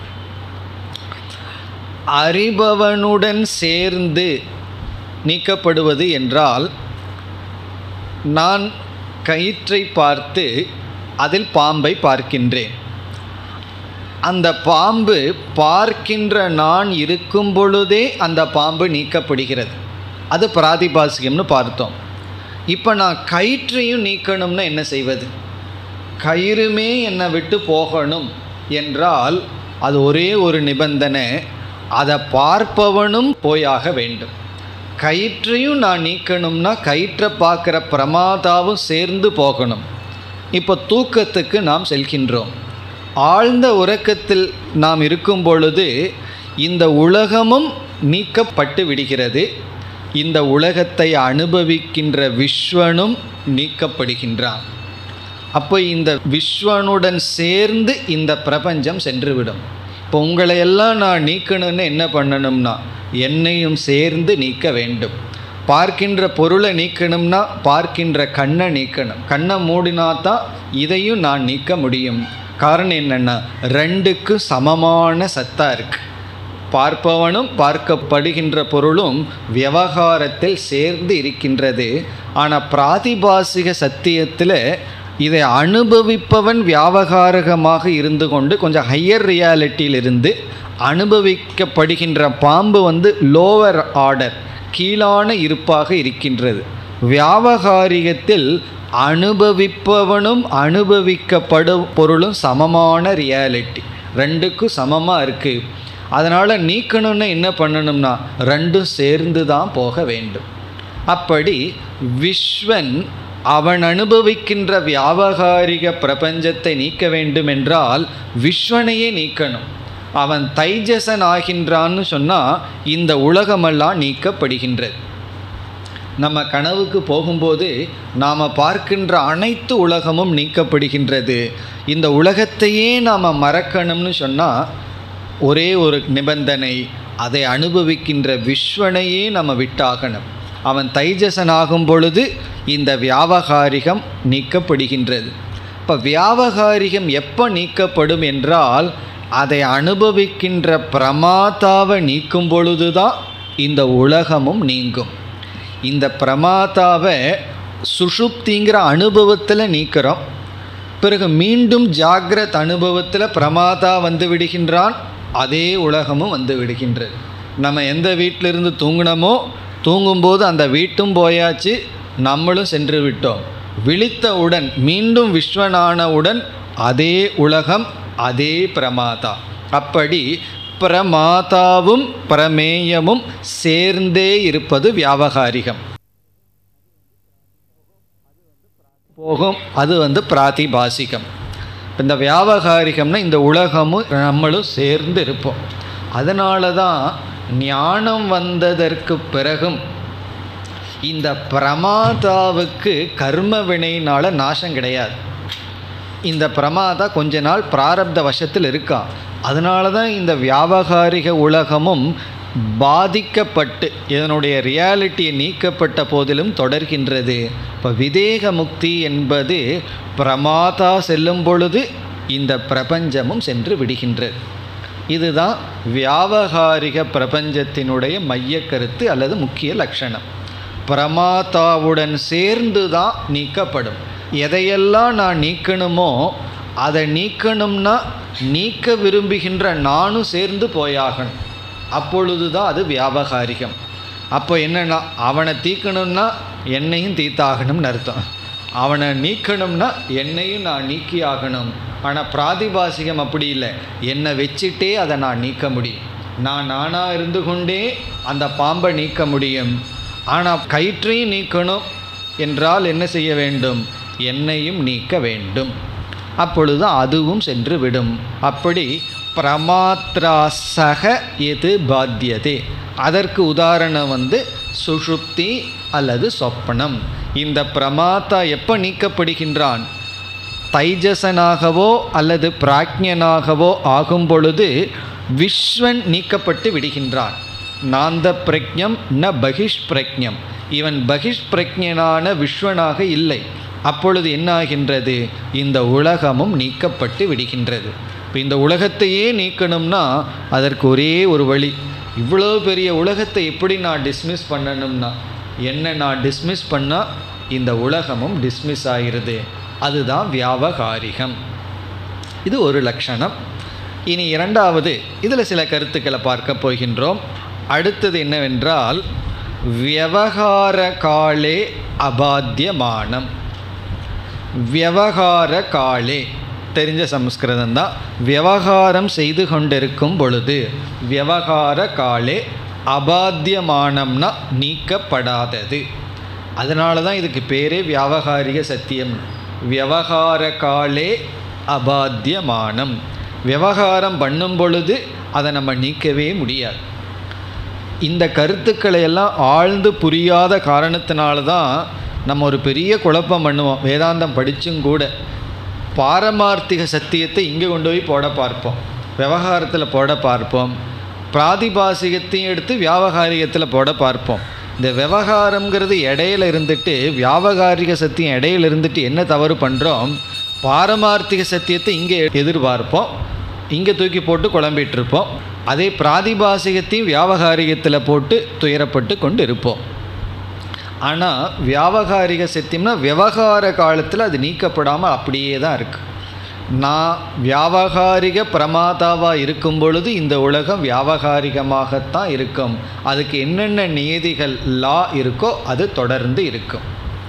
அறிபவனுடன் சேர்ந்து நீக்கப்படுவது என்றால் நான் கயிற்றை பார்த்து அதில் பாம்பை பார்க்கின்றேன் அந்த பாம்பு பார்க்கின்ற நான் இருக்கும் பொழுதே அந்த பாம்பு நீக்கப்படுகிறது அது பிராதிபாசிகம்னு பார்த்தோம் இப்போ நான் கயிற்றையும் நீக்கணும்னா என்ன செய்வது கயிறுமே என்னை விட்டு போகணும் என்றால் அது ஒரே ஒரு நிபந்தனை அதை பார்ப்பவனும் போயாக வேண்டும் கயிற்றையும் நான் நீக்கணும்னா கயிற்றை பார்க்குற பிரமாதாவும் சேர்ந்து போகணும் இப்போ தூக்கத்துக்கு நாம் செல்கின்றோம் ஆழ்ந்த உறக்கத்தில் நாம் இருக்கும் பொழுது இந்த உலகமும் நீக்கப்பட்டு விடுகிறது இந்த உலகத்தை அனுபவிக்கின்ற விஸ்வனும் நீக்கப்படுகின்றான் அப்போ இந்த விஸ்வனுடன் சேர்ந்து இந்த பிரபஞ்சம் சென்றுவிடும் இப்போ உங்களை எல்லாம் நான் நீக்கணும்னு என்ன பண்ணணும்னா என்னையும் சேர்ந்து நீக்க வேண்டும் பார்க்கின்ற பொருளை நீக்கணும்னா பார்க்கின்ற கண்ணை நீக்கணும் கண்ணை மூடினா தான் இதையும் நான் நீக்க முடியும் காரணம் என்னென்னா ரெண்டுக்கு சமமான சத்தா இருக்கு பார்ப்பவனும் பார்க்கப்படுகின்ற பொருளும் விவகாரத்தில் சேர்ந்து இருக்கின்றது ஆனால் பிராதிபாசிக சத்தியத்தில் இதை அனுபவிப்பவன் வியாபகாரகமாக இருந்து கொண்டு கொஞ்சம் ஹையர் ரியாலிட்டியிலிருந்து அனுபவிக்கப்படுகின்ற பாம்பு வந்து லோவர் ஆர்டர் கீழான இருப்பாக இருக்கின்றது வியாபகாரிகத்தில் அனுபவிப்பவனும் அனுபவிக்கப்படும் பொருளும் சமமான ரியாலிட்டி ரெண்டுக்கும் சமமாக இருக்குது அதனால் நீக்கணும்னா என்ன பண்ணணும்னா ரெண்டும் சேர்ந்து தான் போக வேண்டும் அப்படி விஸ்வன் அவன் அனுபவிக்கின்ற வியாபகாரிக பிரபஞ்சத்தை நீக்க வேண்டுமென்றால் விஸ்வனையே நீக்கணும் அவன் தைஜசன் ஆகின்றான்னு சொன்னால் இந்த உலகமெல்லாம் நீக்கப்படுகின்றது நம்ம கனவுக்கு போகும்போது நாம் பார்க்கின்ற அனைத்து உலகமும் நீக்கப்படுகின்றது இந்த உலகத்தையே நாம் மறக்கணும்னு சொன்னால் ஒரே ஒரு நிபந்தனை அதை அனுபவிக்கின்ற விஸ்வனையே நம்ம விட்டாகணும் அவன் தைஜசன் ஆகும் பொழுது இந்த வியாபகாரிகம் நீக்கப்படுகின்றது இப்போ வியாபகாரிகம் எப்போ நீக்கப்படும் என்றால் அதை அனுபவிக்கின்ற பிரமாதாவை நீக்கும் பொழுது தான் இந்த உலகமும் நீங்கும் இந்த பிரமாதாவை சுஷுப்திங்கிற அனுபவத்தில் நீக்கிறோம் பிறகு மீண்டும் ஜாகிரத் அனுபவத்தில் பிரமாதா வந்து விடுகின்றான் அதே உலகமும் வந்து விடுகின்றது நம்ம எந்த வீட்டிலிருந்து தூங்கினோமோ தூங்கும்போது அந்த வீட்டும் போயாச்சு நம்மளும் சென்று விட்டோம் விழித்தவுடன் மீண்டும் விஸ்வனானவுடன் அதே உலகம் அதே பிரமாதா அப்படி பிரமாதாவும் பிரமேயமும் சேர்ந்தே இருப்பது வியாபகாரிகம் போகும் அது வந்து பிராதிபாசிகம் இந்த வியாபகாரிகம்னா இந்த உலகமும் நம்மளும் சேர்ந்து இருப்போம் அதனால தான் ஞானம் வந்ததற்கு பிறகும் இந்த பிரமாதாவுக்கு கர்ம வினையினால் நாசம் கிடையாது இந்த பிரமாதா கொஞ்ச நாள் பிராரப்த வசத்தில் இருக்கான் அதனால தான் இந்த வியாபகாரிக உலகமும் பாதிக்கப்பட்டு இதனுடைய ரியாலிட்டியை நீக்கப்பட்ட போதிலும் தொடர்கின்றது இப்போ விதேக முக்தி என்பது பிரமாதா செல்லும் பொழுது இந்த பிரபஞ்சமும் சென்று விடுகின்றது இதுதான் வியாபகாரிக பிரபஞ்சத்தினுடைய மைய கருத்து அல்லது முக்கிய லட்சணம் பிரமாதாவுடன் சேர்ந்து தான் நீக்கப்படும் எதையெல்லாம் நான் நீக்கணுமோ அதை நீக்கணும்னா நீக்க விரும்புகின்ற நானும் சேர்ந்து போயாகணும் அப்பொழுது தான் அது வியாபகாரிகம் அப்போ என்னென்னா அவனை தீக்கணும்னா என்னையும் தீத்தாகணும்னு அர்த்தம் அவனை நீக்கணும்னா என்னையும் நான் நீக்கி ஆகணும் ஆனால் பிராதிபாசிகம் அப்படி இல்லை என்னை வச்சுட்டே அதை நான் நீக்க முடியும் நான் நானாக இருந்து கொண்டே அந்த பாம்பை நீக்க முடியும் ஆனால் கயிற்றையும் நீக்கணும் என்றால் என்ன செய்ய வேண்டும் என்னையும் நீக்க வேண்டும் அப்பொழுது அதுவும் சென்று விடும் அப்படி பிரமாத்ரா சக எது பாத்தியதே அதற்கு உதாரணம் வந்து சுஷுப்தி அல்லது சொப்பனம் இந்த பிரமாத்தா எப்போ நீக்கப்படுகின்றான் தைஜசனாகவோ அல்லது பிராக்ஞனாகவோ ஆகும் பொழுது விஸ்வன் நீக்கப்பட்டு விடுகின்றான் நாந்த பிரக்ஞம் ந பகிஷ் பிரக்ஞம் இவன் பகிஷ் பிரக்ஞனான விஸ்வனாக இல்லை அப்பொழுது என்ன ஆகின்றது இந்த உலகமும் நீக்கப்பட்டு விடுகின்றது இப்போ இந்த உலகத்தையே நீக்கணும்னா அதற்கு ஒரே ஒரு வழி இவ்வளோ பெரிய உலகத்தை எப்படி நான் டிஸ்மிஸ் பண்ணணும்னா என்ன நான் டிஸ்மிஸ் பண்ணால் இந்த உலகமும் டிஸ்மிஸ் ஆகிறது அதுதான் வியாபகாரிகம் இது ஒரு லட்சணம் இனி இரண்டாவது இதில் சில கருத்துக்களை பார்க்க போகின்றோம் அடுத்தது என்னவென்றால் வியவகார காலே அபாத்தியமானம் வியவகார காலே தெரிஞ்ச சமஸ்கிருதம் தான் வியவகாரம் செய்து கொண்டிருக்கும் பொழுது வியவகார காலே அபாத்தியமானம்னா நீக்கப்படாதது அதனால தான் இதுக்கு பேரே வியாபகாரிக சத்தியம் வியவகார காலே அபாத்தியமானம் விவகாரம் பண்ணும் பொழுது அதை நம்ம நீக்கவே முடியாது இந்த கருத்துக்களை எல்லாம் ஆழ்ந்து புரியாத காரணத்தினால தான் நம்ம ஒரு பெரிய குழப்பம் பண்ணுவோம் வேதாந்தம் படித்தும் கூட பாரமார்த்திக சத்தியத்தை இங்கே கொண்டு போய் போட பார்ப்போம் விவகாரத்தில் போட பார்ப்போம் பிராதிபாசிகத்தையும் எடுத்து வியாபகாரிகத்தில் போட பார்ப்போம் இந்த விவகாரங்கிறது இடையில இருந்துட்டு வியாபகாரிக சத்தியம் இடையில இருந்துட்டு என்ன தவறு பண்ணுறோம் பாரமார்த்திக சத்தியத்தை இங்கே எதிர்பார்ப்போம் இங்கே தூக்கி போட்டு குழம்பிட்டு இருப்போம் அதே பிராதிபாசிகத்தையும் வியாபகாரிகத்தில் போட்டு துயரப்பட்டு கொண்டு இருப்போம் ஆனால் வியாபகாரிக சத்தியம்னா விவகார காலத்தில் அது நீக்கப்படாமல் அப்படியே தான் இருக்குது நான் வியாபகாரிக பிரமாதாவாக இருக்கும் பொழுது இந்த உலகம் வியாபகாரிகமாகத்தான் இருக்கும் அதுக்கு என்னென்ன நியதிகள் லா இருக்கோ அது தொடர்ந்து இருக்கும்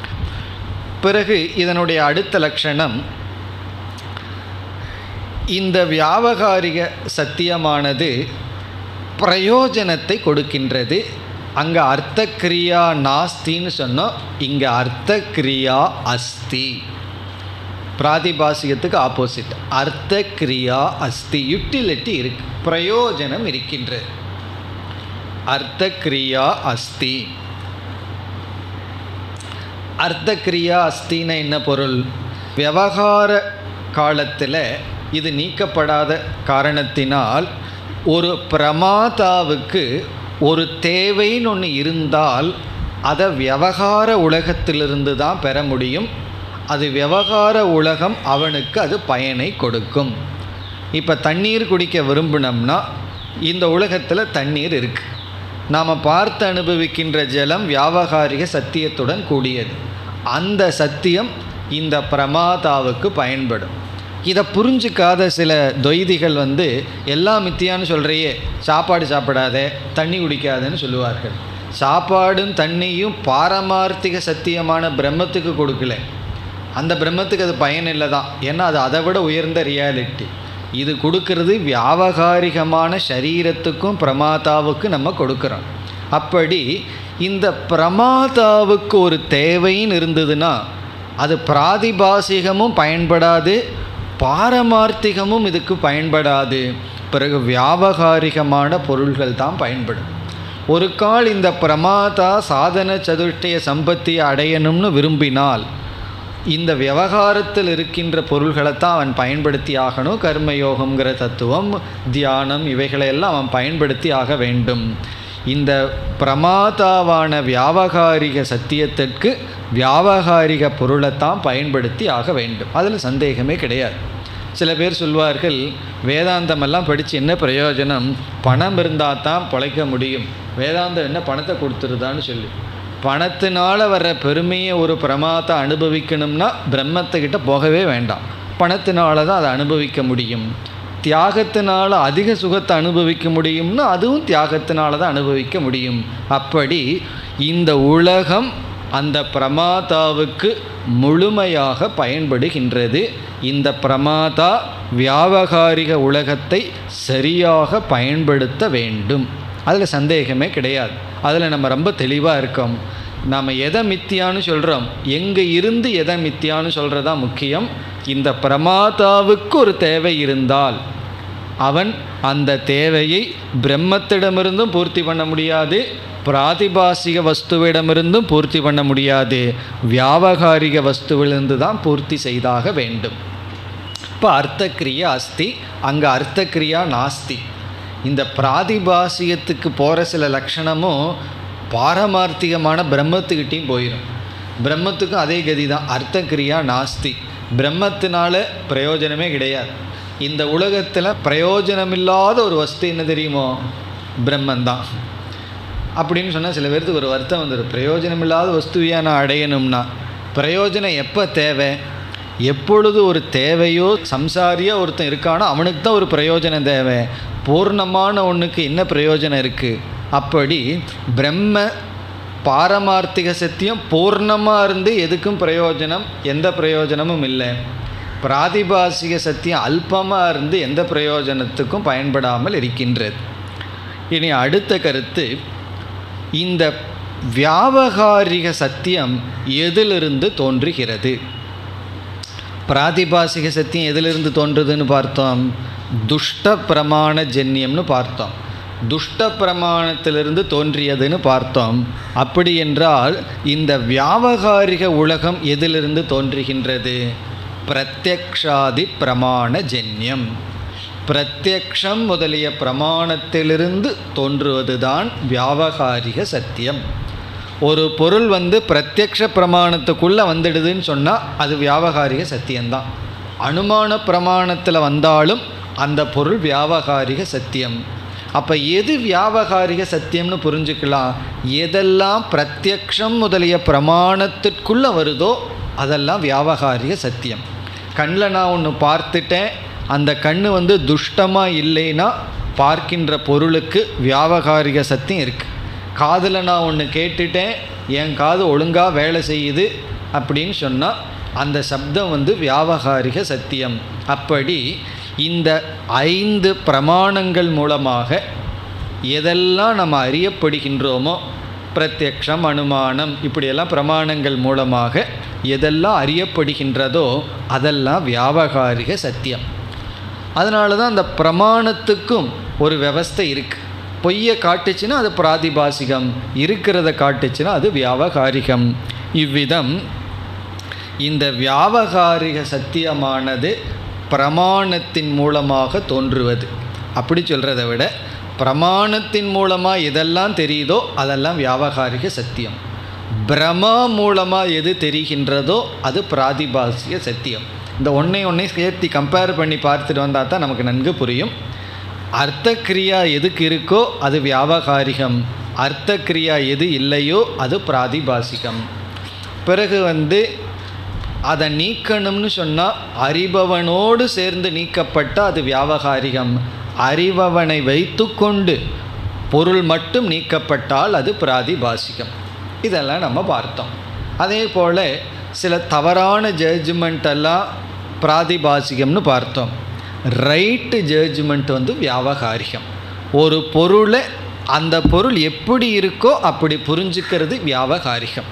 பிறகு இதனுடைய அடுத்த லட்சணம் இந்த வியாபகாரிக சத்தியமானது பிரயோஜனத்தை கொடுக்கின்றது அங்கே அர்த்தக்கிரியா நாஸ்தின்னு சொன்னோம் இங்கே அர்த்தக்கிரியா அஸ்தி பிராதிபாசிகத்துக்கு ஆப்போசிட் அர்த்த கிரியா அஸ்தி யுட்டிலிட்டி இருக்கு பிரயோஜனம் இருக்கின்றது அர்த்த கிரியா அஸ்தி அர்த்த கிரியா அஸ்தின்னா என்ன பொருள் விவகார காலத்தில் இது நீக்கப்படாத காரணத்தினால் ஒரு பிரமாதாவுக்கு ஒரு தேவைன்னு ஒன்று இருந்தால் அதை விவகார உலகத்திலிருந்து தான் பெற முடியும் அது விவகார உலகம் அவனுக்கு அது பயனை கொடுக்கும் இப்போ தண்ணீர் குடிக்க விரும்பினோம்னா இந்த உலகத்தில் தண்ணீர் இருக்குது நாம் பார்த்து அனுபவிக்கின்ற ஜலம் வியாபகாரிக சத்தியத்துடன் கூடியது அந்த சத்தியம் இந்த பிரமாதாவுக்கு பயன்படும் இதை புரிஞ்சிக்காத சில தொய்திகள் வந்து எல்லாம் மித்தியான்னு சொல்கிறையே சாப்பாடு சாப்பிடாத தண்ணி குடிக்காதன்னு சொல்லுவார்கள் சாப்பாடும் தண்ணியும் பாரமார்த்திக சத்தியமான பிரம்மத்துக்கு கொடுக்கல அந்த பிரம்மத்துக்கு அது பயன் இல்லை தான் ஏன்னா அது அதை விட உயர்ந்த ரியாலிட்டி இது கொடுக்கறது வியாவகாரிகமான சரீரத்துக்கும் பிரமாதாவுக்கும் நம்ம கொடுக்குறோம் அப்படி இந்த பிரமாதாவுக்கு ஒரு தேவைன்னு இருந்ததுன்னா அது பிராதிபாசிகமும் பயன்படாது பாரமார்த்திகமும் இதுக்கு பயன்படாது பிறகு வியாபகாரிகமான பொருள்கள் தான் பயன்படும் ஒரு கால் இந்த பிரமாதா சாதன சதுஷ்டய சம்பத்தியை அடையணும்னு விரும்பினால் இந்த விவகாரத்தில் இருக்கின்ற பொருள்களைத்தான் அவன் பயன்படுத்தி ஆகணும் கர்மயோகங்கிற தத்துவம் தியானம் இவைகளையெல்லாம் அவன் பயன்படுத்தி ஆக வேண்டும் இந்த பிரமாதாவான வியாபகாரிக சத்தியத்திற்கு வியாபகாரிக பொருளைத்தான் பயன்படுத்தி ஆக வேண்டும் அதில் சந்தேகமே கிடையாது சில பேர் சொல்வார்கள் வேதாந்தமெல்லாம் படித்து என்ன பிரயோஜனம் பணம் இருந்தால் தான் பிழைக்க முடியும் வேதாந்தம் என்ன பணத்தை கொடுத்துருதான்னு சொல்லி பணத்தினால் வர்ற பெருமையை ஒரு பிரமாத்தை அனுபவிக்கணும்னா பிரம்மத்துக்கிட்ட போகவே வேண்டாம் பணத்தினால தான் அதை அனுபவிக்க முடியும் தியாகத்தினால் அதிக சுகத்தை அனுபவிக்க முடியும்னா அதுவும் தியாகத்தினால தான் அனுபவிக்க முடியும் அப்படி இந்த உலகம் அந்த பிரமாதாவுக்கு முழுமையாக பயன்படுகின்றது இந்த பிரமாதா வியாபகாரிக உலகத்தை சரியாக பயன்படுத்த வேண்டும் அதில் சந்தேகமே கிடையாது அதில் நம்ம ரொம்ப தெளிவாக இருக்கோம் நாம் எதை மித்தியான்னு சொல்கிறோம் எங்கே இருந்து எதை மித்தியான்னு சொல்கிறதா முக்கியம் இந்த பிரமாதாவுக்கு ஒரு தேவை இருந்தால் அவன் அந்த தேவையை பிரம்மத்திடமிருந்தும் பூர்த்தி பண்ண முடியாது பிராதிபாசிக வஸ்துவிடமிருந்தும் பூர்த்தி பண்ண முடியாது வியாபகாரிக வஸ்துவிலிருந்து தான் பூர்த்தி செய்தாக வேண்டும் இப்போ அர்த்தக்கிரியா அஸ்தி அங்கே அர்த்தக்கிரியா நாஸ்தி இந்த பிராதிபாசியத்துக்கு போகிற சில லட்சணமும் பாரமார்த்திகமான பிரம்மத்துக்கிட்டையும் போயிடும் பிரம்மத்துக்கும் அதே கதி தான் அர்த்தக்கிரியா நாஸ்தி பிரம்மத்தினால பிரயோஜனமே கிடையாது இந்த உலகத்தில் பிரயோஜனமில்லாத ஒரு வஸ்து என்ன தெரியுமோ பிரம்மந்தான் அப்படின்னு சொன்னால் சில பேர்த்துக்கு ஒரு வருத்தம் வந்துடும் பிரயோஜனமில்லாத வஸ்துவையா நான் அடையணும்னா பிரயோஜனம் எப்போ தேவை எப்பொழுது ஒரு தேவையோ சம்சாரியாக ஒருத்தன் இருக்கானோ அவனுக்கு தான் ஒரு பிரயோஜனம் தேவை பூர்ணமான ஒன்றுக்கு என்ன பிரயோஜனம் இருக்குது அப்படி பிரம்ம பாரமார்த்திக சத்தியம் பூர்ணமாக இருந்து எதுக்கும் பிரயோஜனம் எந்த பிரயோஜனமும் இல்லை பிராதிபாசிக சத்தியம் அல்பமாக இருந்து எந்த பிரயோஜனத்துக்கும் பயன்படாமல் இருக்கின்றது இனி அடுத்த கருத்து இந்த வியாபகாரிக சத்தியம் எதிலிருந்து தோன்றுகிறது பிராதிபாசிக சத்தியம் எதிலிருந்து தோன்றுதுன்னு பார்த்தோம் துஷ்ட பிரமாண ஜன்யம்னு பார்த்தோம் துஷ்ட பிரமாணத்திலிருந்து தோன்றியதுன்னு பார்த்தோம் அப்படி என்றால் இந்த வியாபகாரிக உலகம் எதிலிருந்து தோன்றுகின்றது பிரத்யக்ஷாதி பிரமாண ஜன்யம் பிரத்யக்ஷம் முதலிய பிரமாணத்திலிருந்து தோன்றுவதுதான் வியாபகாரிக சத்தியம் ஒரு பொருள் வந்து பிரத்யக்ஷ பிரமாணத்துக்குள்ளே வந்துடுதுன்னு சொன்னால் அது வியாபகாரிக சத்தியம்தான் அனுமான பிரமாணத்தில் வந்தாலும் அந்த பொருள் வியாபகாரிக சத்தியம் அப்போ எது வியாபகாரிக சத்தியம்னு புரிஞ்சுக்கலாம் எதெல்லாம் பிரத்யக்ஷம் முதலிய பிரமாணத்திற்குள்ளே வருதோ அதெல்லாம் வியாபகாரிக சத்தியம் கண்ணில் நான் ஒன்று பார்த்துட்டேன் அந்த கண் வந்து துஷ்டமாக இல்லைன்னா பார்க்கின்ற பொருளுக்கு வியாபகாரிக சத்தியம் இருக்குது காதில் நான் ஒன்று கேட்டுட்டேன் என் காது ஒழுங்காக வேலை செய்யுது அப்படின்னு சொன்னால் அந்த சப்தம் வந்து வியாபகாரிக சத்தியம் அப்படி இந்த ஐந்து பிரமாணங்கள் மூலமாக எதெல்லாம் நம்ம அறியப்படுகின்றோமோ பிரத்யக்ஷம் அனுமானம் இப்படியெல்லாம் பிரமாணங்கள் மூலமாக எதெல்லாம் அறியப்படுகின்றதோ அதெல்லாம் வியாபகாரிக சத்தியம் அதனால தான் அந்த பிரமாணத்துக்கும் ஒரு விவஸ்தை இருக்குது பொய்யை காட்டுச்சுன்னா அது பிராதிபாசிகம் இருக்கிறத காட்டுச்சுன்னா அது வியாபகாரிகம் இவ்விதம் இந்த வியாபகாரிக சத்தியமானது பிரமாணத்தின் மூலமாக தோன்றுவது அப்படி சொல்கிறத விட பிரமாணத்தின் மூலமாக எதெல்லாம் தெரியுதோ அதெல்லாம் வியாபகாரிக சத்தியம் பிரமா மூலமாக எது தெரிகின்றதோ அது பிராதிபாசிய சத்தியம் இந்த ஒன்றை ஒன்றை சேர்த்து கம்பேர் பண்ணி பார்த்துட்டு வந்தால் தான் நமக்கு நன்கு புரியும் அர்த்தக்கிரியா எதுக்கு இருக்கோ அது வியாபகாரிகம் அர்த்தக்கிரியா எது இல்லையோ அது பிராதிபாசிகம் பிறகு வந்து அதை நீக்கணும்னு சொன்னால் அறிபவனோடு சேர்ந்து நீக்கப்பட்டால் அது வியாபகாரிகம் அறிபவனை வைத்துக்கொண்டு பொருள் மட்டும் நீக்கப்பட்டால் அது பிராதிபாசிகம் இதெல்லாம் நம்ம பார்த்தோம் அதே போல் சில தவறான ஜட்ஜ்மெண்ட் எல்லாம் பிராதிபாசிகம்னு பார்த்தோம் ரைட்டு ஜட்ஜ்மெண்ட் வந்து வியாபகாரிகம் ஒரு பொருளை அந்த பொருள் எப்படி இருக்கோ அப்படி புரிஞ்சுக்கிறது வியாபகாரிகம்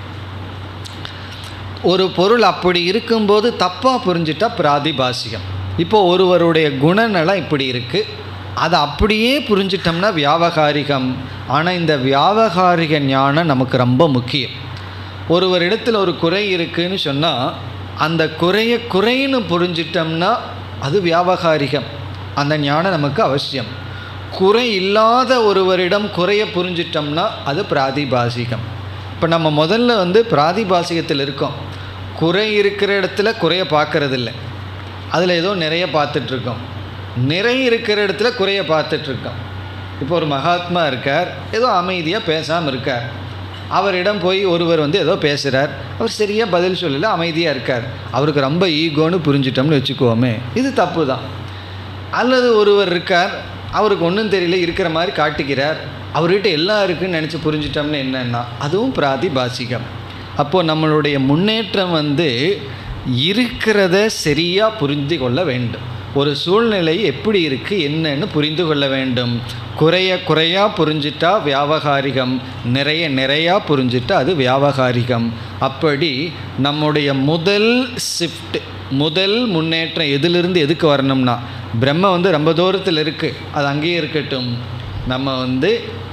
ஒரு பொருள் அப்படி இருக்கும்போது தப்பாக புரிஞ்சிட்டா பிராதிபாசிகம் இப்போ ஒருவருடைய குணநலம் இப்படி இருக்குது அதை அப்படியே புரிஞ்சிட்டோம்னா வியாபகாரிகம் ஆனால் இந்த வியாபகாரிக ஞானம் நமக்கு ரொம்ப முக்கியம் ஒருவரிடத்தில் ஒரு குறை இருக்குன்னு சொன்னால் அந்த குறையை குறைன்னு புரிஞ்சிட்டோம்னா அது வியாபகாரிகம் அந்த ஞானம் நமக்கு அவசியம் குறை இல்லாத ஒருவரிடம் குறையை புரிஞ்சிட்டோம்னா அது பிராதிபாசிகம் இப்போ நம்ம முதல்ல வந்து பிராதிபாசிகத்தில் இருக்கோம் குறை இருக்கிற இடத்துல குறைய பார்க்கறதில்ல அதில் ஏதோ நிறைய பார்த்துட்ருக்கோம் நிறை இருக்கிற இடத்துல குறைய பார்த்துட்ருக்கோம் இப்போ ஒரு மகாத்மா இருக்கார் ஏதோ அமைதியாக பேசாமல் இருக்கார் அவரிடம் போய் ஒருவர் வந்து ஏதோ பேசுகிறார் அவர் சரியாக பதில் சொல்லல அமைதியாக இருக்கார் அவருக்கு ரொம்ப ஈகோன்னு புரிஞ்சிட்டோம்னு வச்சுக்குவோமே இது தப்பு தான் அல்லது ஒருவர் இருக்கார் அவருக்கு ஒன்றும் தெரியல இருக்கிற மாதிரி காட்டிக்கிறார் அவர்கிட்ட எல்லாம் இருக்குன்னு நினச்சி புரிஞ்சிட்டோம்னு என்னென்னா அதுவும் பிராதிபாசிகம் அப்போது நம்மளுடைய முன்னேற்றம் வந்து இருக்கிறத சரியாக புரிந்து கொள்ள வேண்டும் ஒரு சூழ்நிலை எப்படி இருக்குது என்னன்னு புரிந்து கொள்ள வேண்டும் குறைய குறையாக புரிஞ்சிட்டா வியாபகாரிகம் நிறைய நிறையா புரிஞ்சிட்டா அது வியாபகாரிகம் அப்படி நம்முடைய முதல் ஷிஃப்ட் முதல் முன்னேற்றம் எதிலிருந்து எதுக்கு வரணும்னா பிரம்ம வந்து ரொம்ப தூரத்தில் இருக்குது அது அங்கேயே இருக்கட்டும் நம்ம வந்து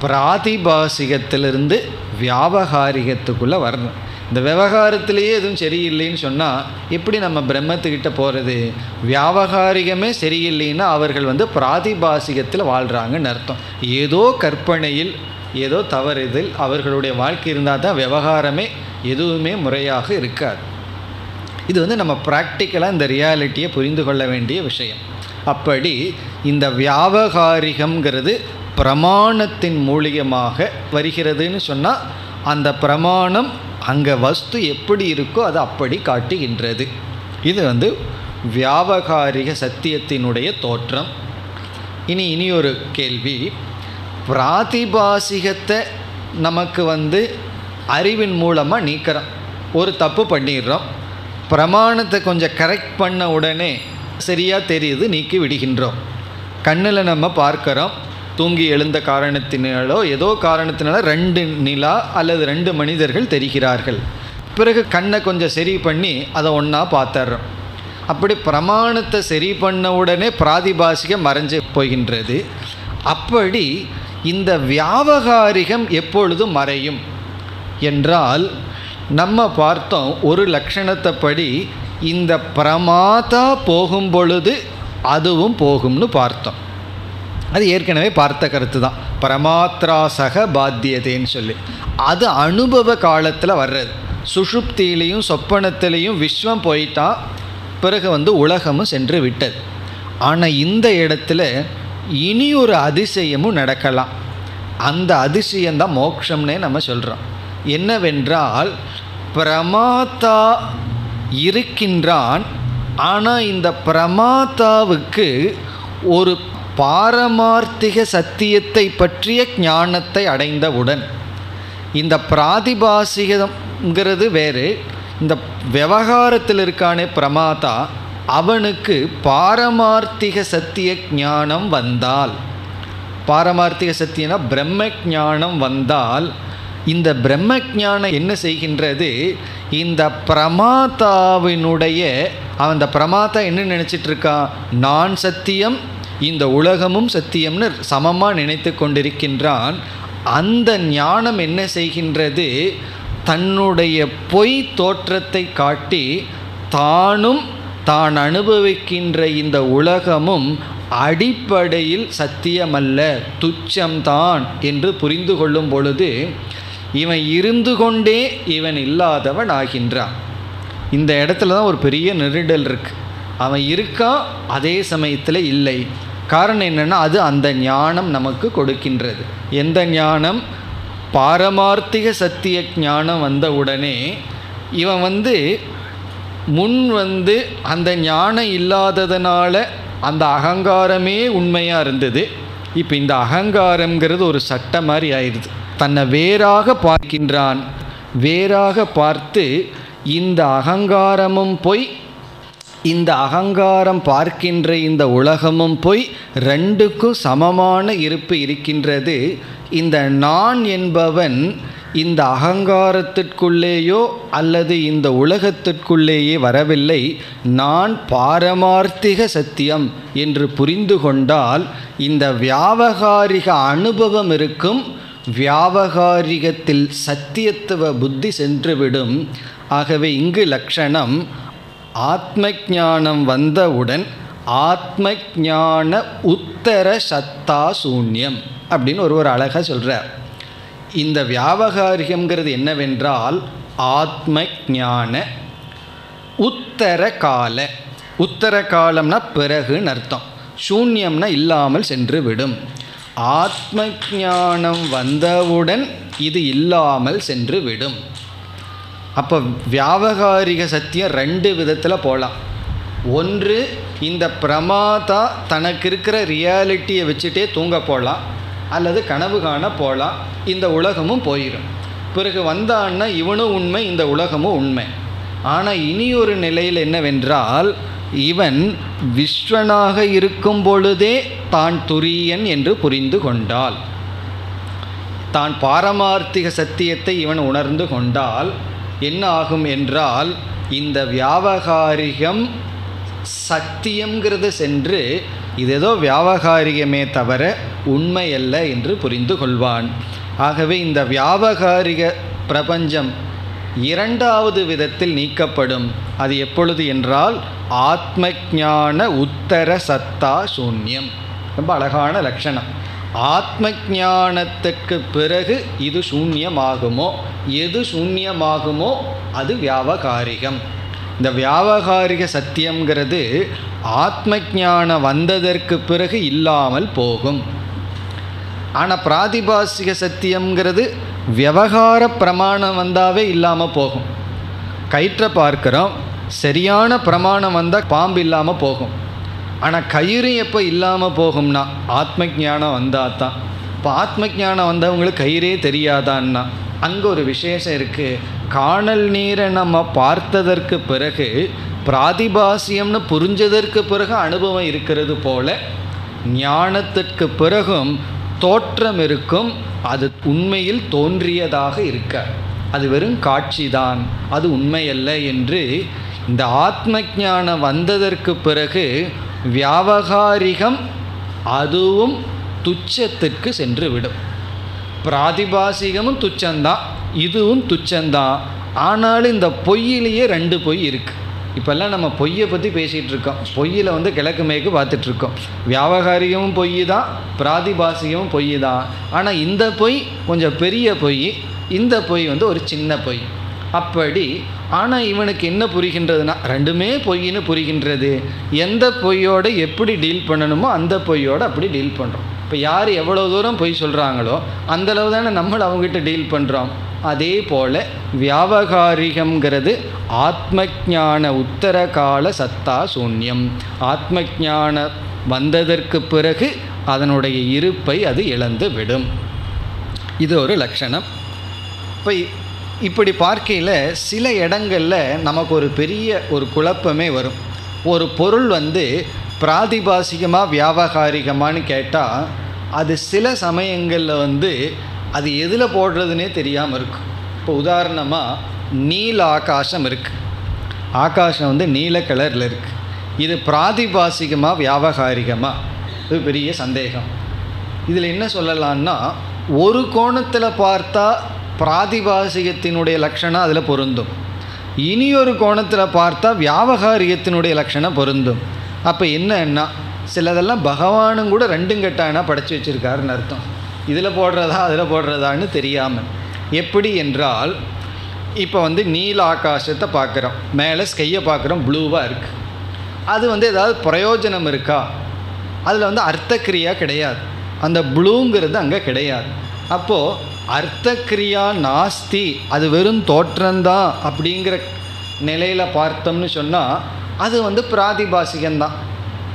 பிராதிபாசிகத்திலிருந்து வியாபகாரிகத்துக்குள்ளே வரணும் இந்த விவகாரத்திலேயே எதுவும் சரியில்லைன்னு சொன்னால் எப்படி நம்ம பிரம்மத்துக்கிட்ட போகிறது வியாபகாரிகமே சரியில்லைன்னா அவர்கள் வந்து பிராதிபாசிகத்தில் வாழ்கிறாங்கன்னு அர்த்தம் ஏதோ கற்பனையில் ஏதோ தவறுதில் அவர்களுடைய வாழ்க்கை இருந்தால் தான் விவகாரமே எதுவுமே முறையாக இருக்காது இது வந்து நம்ம ப்ராக்டிக்கலாக இந்த ரியாலிட்டியை புரிந்து கொள்ள வேண்டிய விஷயம் அப்படி இந்த வியாபகாரிகம்ங்கிறது பிரமாணத்தின் மூலியமாக வருகிறதுன்னு சொன்னால் அந்த பிரமாணம் அங்கே வஸ்து எப்படி இருக்கோ அது அப்படி காட்டுகின்றது இது வந்து வியாபகாரிக சத்தியத்தினுடைய தோற்றம் இனி இனி ஒரு கேள்வி பிராதிபாசிகத்தை நமக்கு வந்து அறிவின் மூலமாக நீக்கிறோம் ஒரு தப்பு பண்ணிடுறோம் பிரமாணத்தை கொஞ்சம் கரெக்ட் பண்ண உடனே சரியாக தெரியுது நீக்கி விடுகின்றோம் கண்ணில் நம்ம பார்க்குறோம் தூங்கி எழுந்த காரணத்தினாலோ ஏதோ காரணத்தினால ரெண்டு நிலா அல்லது ரெண்டு மனிதர்கள் தெரிகிறார்கள் பிறகு கண்ணை கொஞ்சம் சரி பண்ணி அதை ஒன்றா பார்த்துட்றோம் அப்படி பிரமாணத்தை சரி பண்ண உடனே பிராதிபாசிகம் மறைஞ்சு போகின்றது அப்படி இந்த வியாபகாரிகம் எப்பொழுதும் மறையும் என்றால் நம்ம பார்த்தோம் ஒரு லட்சணத்தை படி இந்த பிரமாதா போகும் பொழுது அதுவும் போகும்னு பார்த்தோம் அது ஏற்கனவே பார்த்த கருத்து தான் பிரமாத்ராசக பாத்தியதேன்னு சொல்லி அது அனுபவ காலத்தில் வர்றது சுஷுப்தியிலையும் சொப்பனத்திலையும் விஸ்வம் போயிட்டா பிறகு வந்து உலகமும் சென்று விட்டது ஆனால் இந்த இடத்துல இனி ஒரு அதிசயமும் நடக்கலாம் அந்த அதிசயம்தான் மோட்சம்னே நம்ம சொல்கிறோம் என்னவென்றால் பிரமாத்தா இருக்கின்றான் ஆனால் இந்த பிரமாத்தாவுக்கு ஒரு பாரமார்த்திக சத்தியத்தை பற்றிய ஞானத்தை அடைந்தவுடன் இந்த பிராதிபாசிகங்கிறது வேறு இந்த விவகாரத்தில் இருக்கானே பிரமாதா அவனுக்கு பாரமார்த்திக சத்திய ஞானம் வந்தால் பாரமார்த்திக சத்தியனா பிரம்ம ஞானம் வந்தால் இந்த பிரம்ம ஞானம் என்ன செய்கின்றது இந்த பிரமாதாவினுடைய அவன் அந்த பிரமாதா என்ன நினச்சிட்டு இருக்கான் நான் சத்தியம் இந்த உலகமும் சத்தியம்னு சமமாக நினைத்து கொண்டிருக்கின்றான் அந்த ஞானம் என்ன செய்கின்றது தன்னுடைய பொய் தோற்றத்தை காட்டி தானும் தான் அனுபவிக்கின்ற இந்த உலகமும் அடிப்படையில் சத்தியமல்ல துச்சம்தான் என்று புரிந்து கொள்ளும் பொழுது இவன் இருந்து கொண்டே இவன் இல்லாதவன் ஆகின்றான் இந்த இடத்துல தான் ஒரு பெரிய நெருடல் இருக்கு அவன் இருக்கான் அதே சமயத்தில் இல்லை காரணம் என்னென்னா அது அந்த ஞானம் நமக்கு கொடுக்கின்றது எந்த ஞானம் பாரமார்த்திக சத்திய ஞானம் வந்த உடனே இவன் வந்து முன் வந்து அந்த ஞானம் இல்லாததுனால அந்த அகங்காரமே உண்மையாக இருந்தது இப்போ இந்த அகங்காரம்ங்கிறது ஒரு சட்டம் மாதிரி ஆயிடுது தன்னை வேறாக பார்க்கின்றான் வேறாக பார்த்து இந்த அகங்காரமும் போய் இந்த அகங்காரம் பார்க்கின்ற இந்த உலகமும் போய் ரெண்டுக்கும் சமமான இருப்பு இருக்கின்றது இந்த நான் என்பவன் இந்த அகங்காரத்திற்குள்ளேயோ அல்லது இந்த உலகத்திற்குள்ளேயே வரவில்லை நான் பாரமார்த்திக சத்தியம் என்று புரிந்து கொண்டால் இந்த வியாவகாரிக அனுபவம் இருக்கும் வியாவகாரிகத்தில் சத்தியத்துவ புத்தி சென்றுவிடும் ஆகவே இங்கு லட்சணம் ஆத்ம ஞானம் வந்தவுடன் ஆத்ம ஞான உத்தர சத்தா சூன்யம் அப்படின்னு ஒரு ஒரு அழகாக சொல்கிறார் இந்த வியாபகாரிகம்ங்கிறது என்னவென்றால் ஆத்ம ஞான உத்தர கால உத்தர காலம்னா பிறகுன்னு அர்த்தம் சூன்யம்னா இல்லாமல் சென்று விடும் ஆத்ம ஞானம் வந்தவுடன் இது இல்லாமல் சென்று விடும் அப்போ வியாபகாரிக சத்தியம் ரெண்டு விதத்தில் போகலாம் ஒன்று இந்த பிரமாதா தனக்கு இருக்கிற ரியாலிட்டியை வச்சுட்டே தூங்க போகலாம் அல்லது கனவு காண போகலாம் இந்த உலகமும் போயிடும் பிறகு வந்தான்னா இவனும் உண்மை இந்த உலகமும் உண்மை ஆனால் இனி ஒரு நிலையில் என்னவென்றால் இவன் விஸ்வனாக இருக்கும் பொழுதே தான் துரியன் என்று புரிந்து கொண்டால் தான் பாரமார்த்திக சத்தியத்தை இவன் உணர்ந்து கொண்டால் என்ன ஆகும் என்றால் இந்த வியாபகாரிகம் சத்தியங்கிறது சென்று இது ஏதோ வியாபகாரிகமே தவிர உண்மை அல்ல என்று புரிந்து கொள்வான் ஆகவே இந்த வியாபகாரிக பிரபஞ்சம் இரண்டாவது விதத்தில் நீக்கப்படும் அது எப்பொழுது என்றால் ஆத்ம ஞான உத்தர சத்தா சூன்யம் ரொம்ப அழகான லட்சணம் ஆத்ம ஞானத்துக்கு பிறகு இது சூன்யமாகுமோ எது சூன்யமாகுமோ அது வியாபகாரிகம் இந்த வியாபகாரிக சத்தியம்ங்கிறது ஆத்ம ஞானம் வந்ததற்கு பிறகு இல்லாமல் போகும் ஆனால் பிராதிபாசிக சத்தியம்ங்கிறது விவகார பிரமாணம் வந்தாவே இல்லாமல் போகும் கயிற்றை பார்க்குறோம் சரியான பிரமாணம் வந்தால் பாம்பு இல்லாமல் போகும் ஆனால் கயிறு எப்போ இல்லாமல் போகும்னா ஆத்ம ஞானம் வந்தால் தான் இப்போ ஆத்ம ஞானம் வந்தவங்களுக்கு கயிறே தெரியாதான்னா அங்கே ஒரு விசேஷம் இருக்குது காணல் நீரை நம்ம பார்த்ததற்கு பிறகு பிராதிபாசியம்னு புரிஞ்சதற்கு பிறகு அனுபவம் இருக்கிறது போல ஞானத்திற்கு பிறகும் தோற்றம் இருக்கும் அது உண்மையில் தோன்றியதாக இருக்க அது வெறும் காட்சிதான் அது உண்மையல்ல என்று இந்த ஆத்ம ஞானம் வந்ததற்கு பிறகு வியாபகாரிகம் அதுவும் துச்சத்திற்கு சென்று விடும் பிராதிபாசிகமும் துச்சந்தான் இதுவும் துச்சந்தான் ஆனாலும் இந்த பொய்யிலேயே ரெண்டு பொய் இருக்குது இப்போல்லாம் நம்ம பொய்யை பற்றி பேசிகிட்டு இருக்கோம் பொய்யில் வந்து கிழக்கு மேற்கு பார்த்துட்ருக்கோம் வியாபகாரிகமும் பொய் தான் பிராதிபாசிகமும் பொய் தான் ஆனால் இந்த பொய் கொஞ்சம் பெரிய பொய் இந்த பொய் வந்து ஒரு சின்ன பொய் அப்படி ஆனால் இவனுக்கு என்ன புரிகின்றதுனா ரெண்டுமே பொய்ன்னு புரிகின்றது எந்த பொய்யோடு எப்படி டீல் பண்ணணுமோ அந்த பொய்யோடு அப்படி டீல் பண்ணுறோம் இப்போ யார் எவ்வளோ தூரம் பொய் சொல்கிறாங்களோ அந்தளவு தானே நம்மளும் அவங்ககிட்ட டீல் பண்ணுறோம் அதே போல் வியாபகாரிகம்ங்கிறது ஆத்ம ஞான உத்தர கால சத்தா சூன்யம் ஆத்ம ஞான வந்ததற்கு பிறகு அதனுடைய இருப்பை அது இழந்து விடும் இது ஒரு லட்சணம் இப்போ இப்படி பார்க்கையில் சில இடங்களில் நமக்கு ஒரு பெரிய ஒரு குழப்பமே வரும் ஒரு பொருள் வந்து பிராதிபாசிகமாக வியாபகாரிகமானு கேட்டால் அது சில சமயங்களில் வந்து அது எதில் போடுறதுனே தெரியாமல் இருக்கும் இப்போ உதாரணமாக நீல ஆகாசம் இருக்குது ஆகாசம் வந்து நீல கலரில் இருக்குது இது பிராதிபாசிகமாக வியாபகாரிகமாக இது பெரிய சந்தேகம் இதில் என்ன சொல்லலான்னா ஒரு கோணத்தில் பார்த்தா பிராதிபாசிகத்தினுடைய லட்சணம் அதில் பொருந்தும் இனியொரு கோணத்தில் பார்த்தா வியாபகாரிகத்தினுடைய லட்சணம் பொருந்தும் அப்போ என்னன்னா சிலதெல்லாம் பகவானும் கூட ரெண்டும் கெட்டானா படைச்சி வச்சுருக்காருன்னு அர்த்தம் இதில் போடுறதா அதில் போடுறதான்னு தெரியாமல் எப்படி என்றால் இப்போ வந்து நீல ஆகாசத்தை பார்க்குறோம் மேலே ஸ்கையை பார்க்குறோம் ப்ளூவாக இருக்குது அது வந்து ஏதாவது பிரயோஜனம் இருக்கா அதில் வந்து அர்த்தக்கிரியா கிடையாது அந்த ப்ளூங்கிறது அங்கே கிடையாது அப்போது அர்த்தக்கிரியா நாஸ்தி அது வெறும் தோற்றம்தான் அப்படிங்கிற நிலையில் பார்த்தோம்னு சொன்னால் அது வந்து பிராதிபாசிகம்தான்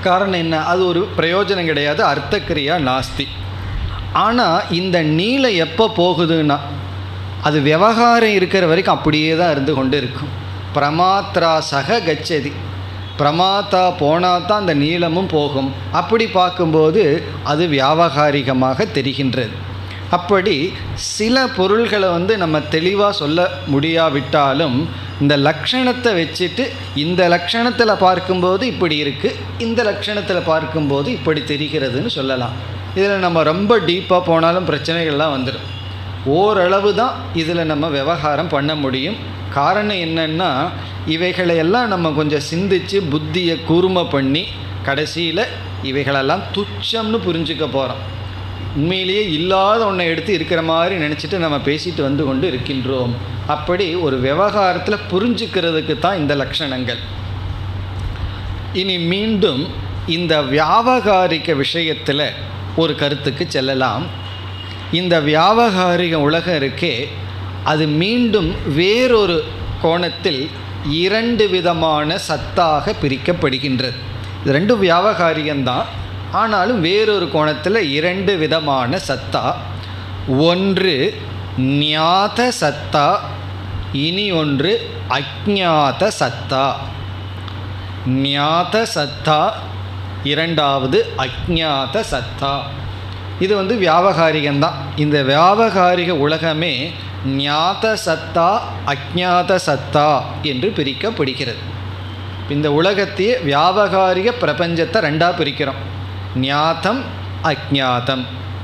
காரணம் என்ன அது ஒரு பிரயோஜனம் கிடையாது அர்த்தக்கிரியா நாஸ்தி ஆனால் இந்த நீலை எப்போ போகுதுன்னா அது விவகாரம் இருக்கிற வரைக்கும் அப்படியே தான் இருந்து கொண்டு இருக்கும் பிரமாத்ரா சக கச்சதி பிரமாத்தா போனால் தான் அந்த நீளமும் போகும் அப்படி பார்க்கும்போது அது வியாபகாரிகமாக தெரிகின்றது அப்படி சில பொருள்களை வந்து நம்ம தெளிவாக சொல்ல முடியாவிட்டாலும் இந்த லக்ஷணத்தை வச்சுட்டு இந்த லக்ஷணத்தில் பார்க்கும்போது இப்படி இருக்குது இந்த லக்ஷணத்தில் பார்க்கும்போது இப்படி தெரிகிறதுன்னு சொல்லலாம் இதில் நம்ம ரொம்ப டீப்பாக போனாலும் பிரச்சனைகள்லாம் வந்துடும் ஓரளவு தான் இதில் நம்ம விவகாரம் பண்ண முடியும் காரணம் என்னென்னா இவைகளை எல்லாம் நம்ம கொஞ்சம் சிந்தித்து புத்தியை கூர்மை பண்ணி கடைசியில் இவைகளெல்லாம் துச்சம்னு புரிஞ்சுக்க போகிறோம் உண்மையிலேயே இல்லாத ஒன்றை எடுத்து இருக்கிற மாதிரி நினச்சிட்டு நம்ம பேசிட்டு வந்து கொண்டு இருக்கின்றோம் அப்படி ஒரு விவகாரத்தில் புரிஞ்சுக்கிறதுக்கு தான் இந்த லட்சணங்கள் இனி மீண்டும் இந்த வியாபகாரிக விஷயத்தில் ஒரு கருத்துக்கு செல்லலாம் இந்த வியாபகாரிக உலகம் இருக்கே அது மீண்டும் வேறொரு கோணத்தில் இரண்டு விதமான சத்தாக பிரிக்கப்படுகின்றது இது ரெண்டும் வியாபகாரிகம்தான் ஆனாலும் வேறொரு கோணத்தில் இரண்டு விதமான சத்தா ஒன்று ஞாத சத்தா இனி ஒன்று அஜ்ஞாத சத்தா ஞாத சத்தா இரண்டாவது அஜ்ஞாத சத்தா இது வந்து வியாபகாரிகம்தான் இந்த வியாபகாரிக உலகமே ஞாத சத்தா அஜ்ஞாத சத்தா என்று பிரிக்கப்படுகிறது இந்த உலகத்தையே வியாபகாரிக பிரபஞ்சத்தை ரெண்டாக பிரிக்கிறோம் ஞாதம் அஜ்ஞாதம்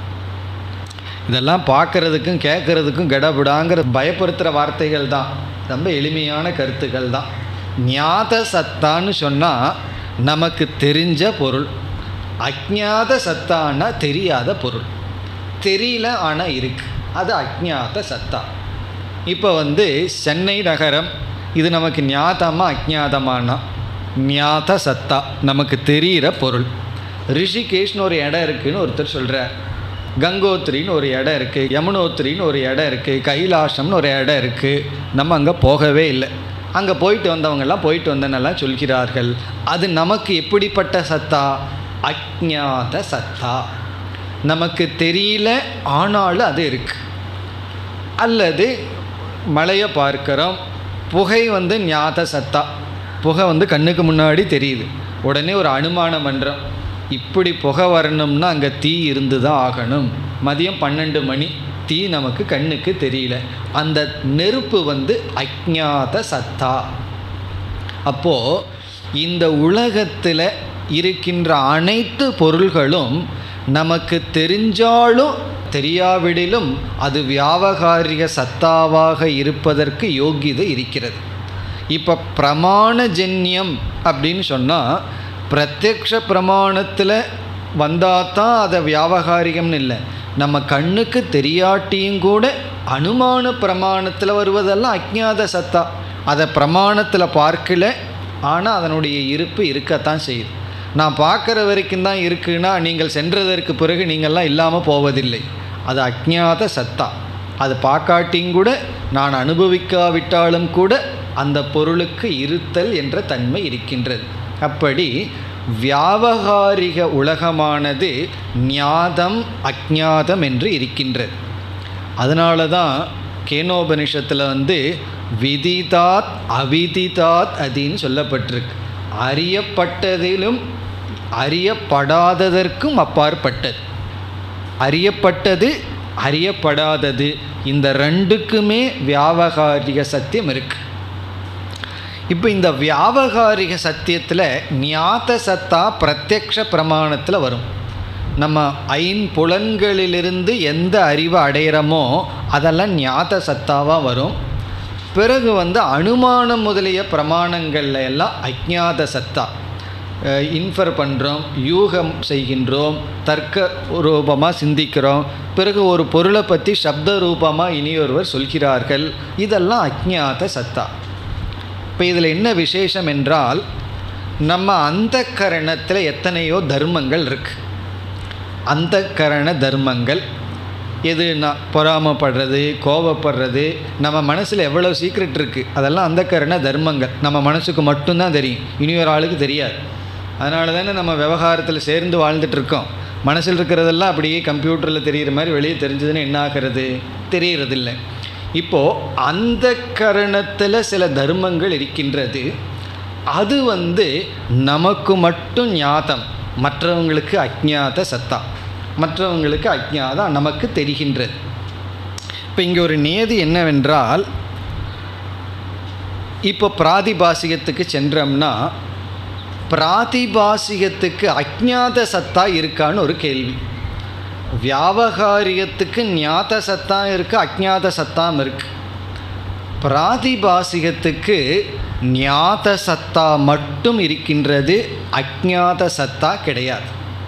இதெல்லாம் பார்க்குறதுக்கும் கேட்குறதுக்கும் கடபுடாங்கிற பயப்படுத்துகிற வார்த்தைகள் தான் ரொம்ப எளிமையான கருத்துக்கள் தான் ஞாத சத்தான்னு சொன்னால் நமக்கு தெரிஞ்ச பொருள் அஜ்ஞாத சத்தான்னா தெரியாத பொருள் தெரியல ஆனால் இருக்கு அது அஜ்ஞாத சத்தா இப்போ வந்து சென்னை நகரம் இது நமக்கு ஞாதமா அஜ்ஞாதமானா ஞாத சத்தா நமக்கு தெரிகிற பொருள் ரிஷிகேஷ்னு ஒரு இடம் இருக்குதுன்னு ஒருத்தர் சொல்கிறார் கங்கோத்ரின்னு ஒரு இடம் இருக்குது யமுனோத்ரின்னு ஒரு இடம் இருக்குது கைலாசம்னு ஒரு இடம் இருக்குது நம்ம அங்கே போகவே இல்லை அங்கே போயிட்டு வந்தவங்கெல்லாம் போயிட்டு வந்தனெல்லாம் சொல்கிறார்கள் அது நமக்கு எப்படிப்பட்ட சத்தா அஜ்ஞாத சத்தா நமக்கு தெரியல ஆனாலும் அது இருக்குது அல்லது மலையை பார்க்குறோம் புகை வந்து ஞாத சத்தா புகை வந்து கண்ணுக்கு முன்னாடி தெரியுது உடனே ஒரு அனுமானம் பண்ணுறோம் இப்படி புகை வரணும்னா அங்கே தீ இருந்து தான் ஆகணும் மதியம் பன்னெண்டு மணி தீ நமக்கு கண்ணுக்கு தெரியல அந்த நெருப்பு வந்து அஜ்ஞாத சத்தா அப்போது இந்த உலகத்தில் இருக்கின்ற அனைத்து பொருள்களும் நமக்கு தெரிஞ்சாலும் தெரியாவிடிலும் அது வியாபகாரிக சத்தாவாக இருப்பதற்கு யோகிதை இருக்கிறது இப்போ பிரமாணஜன்யம் அப்படின்னு சொன்னால் பிரத்யக்ஷ பிரமாணத்தில் வந்தால் தான் அதை வியாபகாரிகம்னு இல்லை நம்ம கண்ணுக்கு தெரியாட்டியும் கூட அனுமான பிரமாணத்தில் வருவதெல்லாம் அஜ்ஞாத சத்தா அதை பிரமாணத்தில் பார்க்கல ஆனால் அதனுடைய இருப்பு இருக்கத்தான் செய்யுது நான் பார்க்குற வரைக்கும் தான் இருக்குன்னா நீங்கள் சென்றதற்கு பிறகு நீங்கள்லாம் இல்லாமல் போவதில்லை அது அஜ்ஞாத சத்தா அது பார்க்காட்டியும் கூட நான் அனுபவிக்காவிட்டாலும் கூட அந்த பொருளுக்கு இருத்தல் என்ற தன்மை இருக்கின்றது அப்படி வியாபகாரிக உலகமானது ஞாதம் அஜ்ஞாதம் என்று இருக்கின்றது அதனால தான் கேனோபனிஷத்தில் வந்து விதிதாத் அவிதிதாத் அதின்னு சொல்லப்பட்டிருக்கு அறியப்பட்டதிலும் அறியப்படாததற்கும் அப்பாற்பட்டது அறியப்பட்டது அறியப்படாதது இந்த ரெண்டுக்குமே வியாபகாரிக சத்தியம் இருக்கு இப்போ இந்த வியாபகாரிக சத்தியத்தில் ஞாத சத்தா பிரத்யக்ஷ பிரமாணத்தில் வரும் நம்ம ஐம்புலன்களிலிருந்து எந்த அறிவை அடையிறோமோ அதெல்லாம் ஞாத சத்தாவாக வரும் பிறகு வந்து அனுமானம் முதலிய பிரமாணங்கள்ல எல்லாம் அஜ்ஞாத சத்தா இன்ஃபர் பண்ணுறோம் யூகம் செய்கின்றோம் தர்க்க ரூபமாக சிந்திக்கிறோம் பிறகு ஒரு பொருளை பற்றி சப்த ரூபமாக இனியொருவர் சொல்கிறார்கள் இதெல்லாம் அஜ்ஞாத சத்தா இப்போ இதில் என்ன விசேஷம் என்றால் நம்ம அந்த கரணத்தில் எத்தனையோ தர்மங்கள் இருக்குது அந்த கரண தர்மங்கள் எதுனா பொறாமப்படுறது கோபப்படுறது நம்ம மனசில் எவ்வளோ சீக்ரெட் இருக்குது அதெல்லாம் அந்த கரண தர்மங்கள் நம்ம மனசுக்கு மட்டும்தான் தெரியும் இனி ஒரு ஆளுக்கு தெரியாது அதனால தானே நம்ம விவகாரத்தில் சேர்ந்து வாழ்ந்துட்டு இருக்கோம் மனசில் இருக்கிறதெல்லாம் அப்படியே கம்ப்யூட்டரில் தெரிகிற மாதிரி வெளியே தெரிஞ்சதுன்னு என்ன ஆகிறது தெரியறதில்ல இப்போது அந்த கரணத்தில் சில தர்மங்கள் இருக்கின்றது அது வந்து நமக்கு மட்டும் ஞாதம் மற்றவங்களுக்கு அஜ்ஞாத சத்தா மற்றவங்களுக்கு அஜ்ஞாதா நமக்கு தெரிகின்றது இப்போ இங்கே ஒரு நியதி என்னவென்றால் இப்போ பிராதிபாசிகத்துக்கு சென்றோம்னா பிராதிபாசிகத்துக்கு அஜ்ஞாத சத்தா இருக்கான்னு ஒரு கேள்வி வியாபகாரியத்துக்கு ஞாத சத்தா இருக்குது அஜ்ஞாத சத்தாம் இருக்கு பிராதிபாசிகத்துக்கு ஞாத சத்தா மட்டும் இருக்கின்றது அஜ்ஞாத சத்தா கிடையாது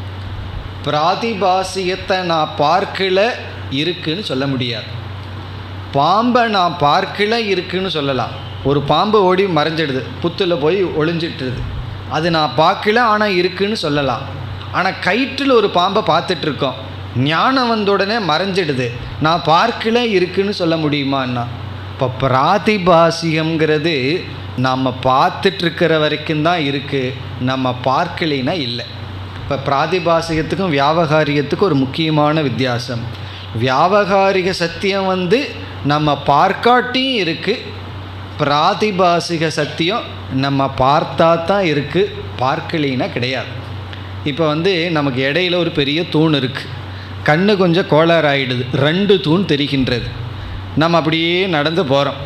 பிராதிபாசிகத்தை நான் பார்க்கல இருக்குன்னு சொல்ல முடியாது பாம்பை நான் பார்க்கல இருக்குன்னு சொல்லலாம் ஒரு பாம்பு ஓடி மறைஞ்சிடுது புத்தில் போய் ஒளிஞ்சிட்டுருது அது நான் பார்க்கல ஆனால் இருக்குன்னு சொல்லலாம் ஆனால் கயிற்றில் ஒரு பாம்பை பார்த்துட்ருக்கோம் ஞானம் வந்த உடனே மறைஞ்சிடுது நான் பார்க்கல இருக்குன்னு சொல்ல முடியுமான்னா இப்போ பிராதிபாசிகம்ங்கிறது நம்ம பார்த்துட்ருக்கிற வரைக்கும் தான் இருக்குது நம்ம பார்க்கலைன்னா இல்லை இப்போ பிராதிபாசிகத்துக்கும் வியாபகாரியத்துக்கும் ஒரு முக்கியமான வித்தியாசம் வியாபகாரிக சத்தியம் வந்து நம்ம பார்க்காட்டியும் இருக்குது பிராதிபாசிக சத்தியம் நம்ம பார்த்தா தான் இருக்குது பார்க்கலினா கிடையாது இப்போ வந்து நமக்கு இடையில ஒரு பெரிய தூண் இருக்குது கண்ணு கொஞ்சம் கோளாறு ஆகிடுது ரெண்டு தூண் தெரிகின்றது நம்ம அப்படியே நடந்து போகிறோம்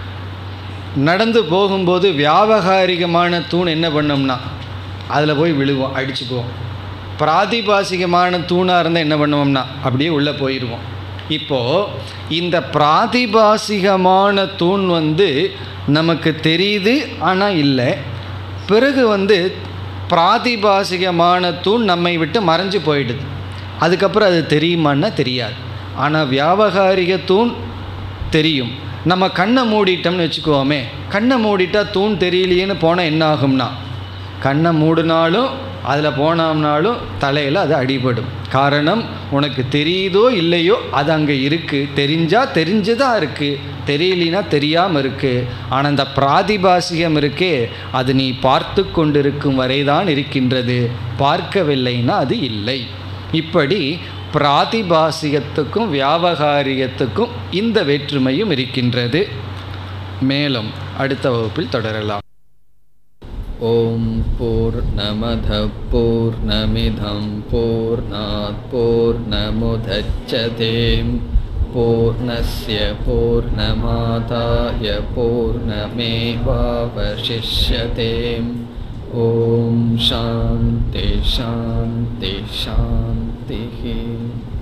நடந்து போகும்போது வியாபகாரிகமான தூண் என்ன பண்ணோம்னா அதில் போய் விழுவோம் அடிச்சுக்குவோம் பிராதிபாசிகமான தூணாக இருந்தால் என்ன பண்ணுவோம்னா அப்படியே உள்ளே போயிடுவோம் இப்போது இந்த பிராதிபாசிகமான தூண் வந்து நமக்கு தெரியுது ஆனால் இல்லை பிறகு வந்து பிராதிபாசிகமான தூண் நம்மை விட்டு மறைஞ்சு போயிடுது அதுக்கப்புறம் அது தெரியுமான்னா தெரியாது ஆனால் வியாபகாரிக தூண் தெரியும் நம்ம கண்ணை மூடிட்டோம்னு வச்சுக்குவோமே கண்ணை மூடிட்டா தூண் தெரியலையேன்னு போனால் என்ன ஆகும்னா கண்ணை மூடினாலும் அதில் போனோம்னாலும் தலையில் அது அடிபடும் காரணம் உனக்கு தெரியுதோ இல்லையோ அது அங்கே இருக்குது தெரிஞ்சால் தெரிஞ்சுதான் இருக்குது தெரியலினா தெரியாமல் இருக்குது ஆனால் அந்த பிராதிபாசிகம் இருக்கே அது நீ பார்த்து கொண்டிருக்கும் வரை தான் இருக்கின்றது பார்க்கவில்லைன்னா அது இல்லை இப்படி பிராதிபாசிகத்துக்கும் வியாபகாரியத்துக்கும் இந்த வேற்றுமையும் இருக்கின்றது மேலும் அடுத்த வகுப்பில் தொடரலாம் ॐ पूर्णमधः पूर्णमिधं पूर्णात् पूर्णमुदच्छते पूर्णस्य पूर्णमादाय पूर्णमेवावशिष्यते ॐ शान्ति शान्ति शान्तिः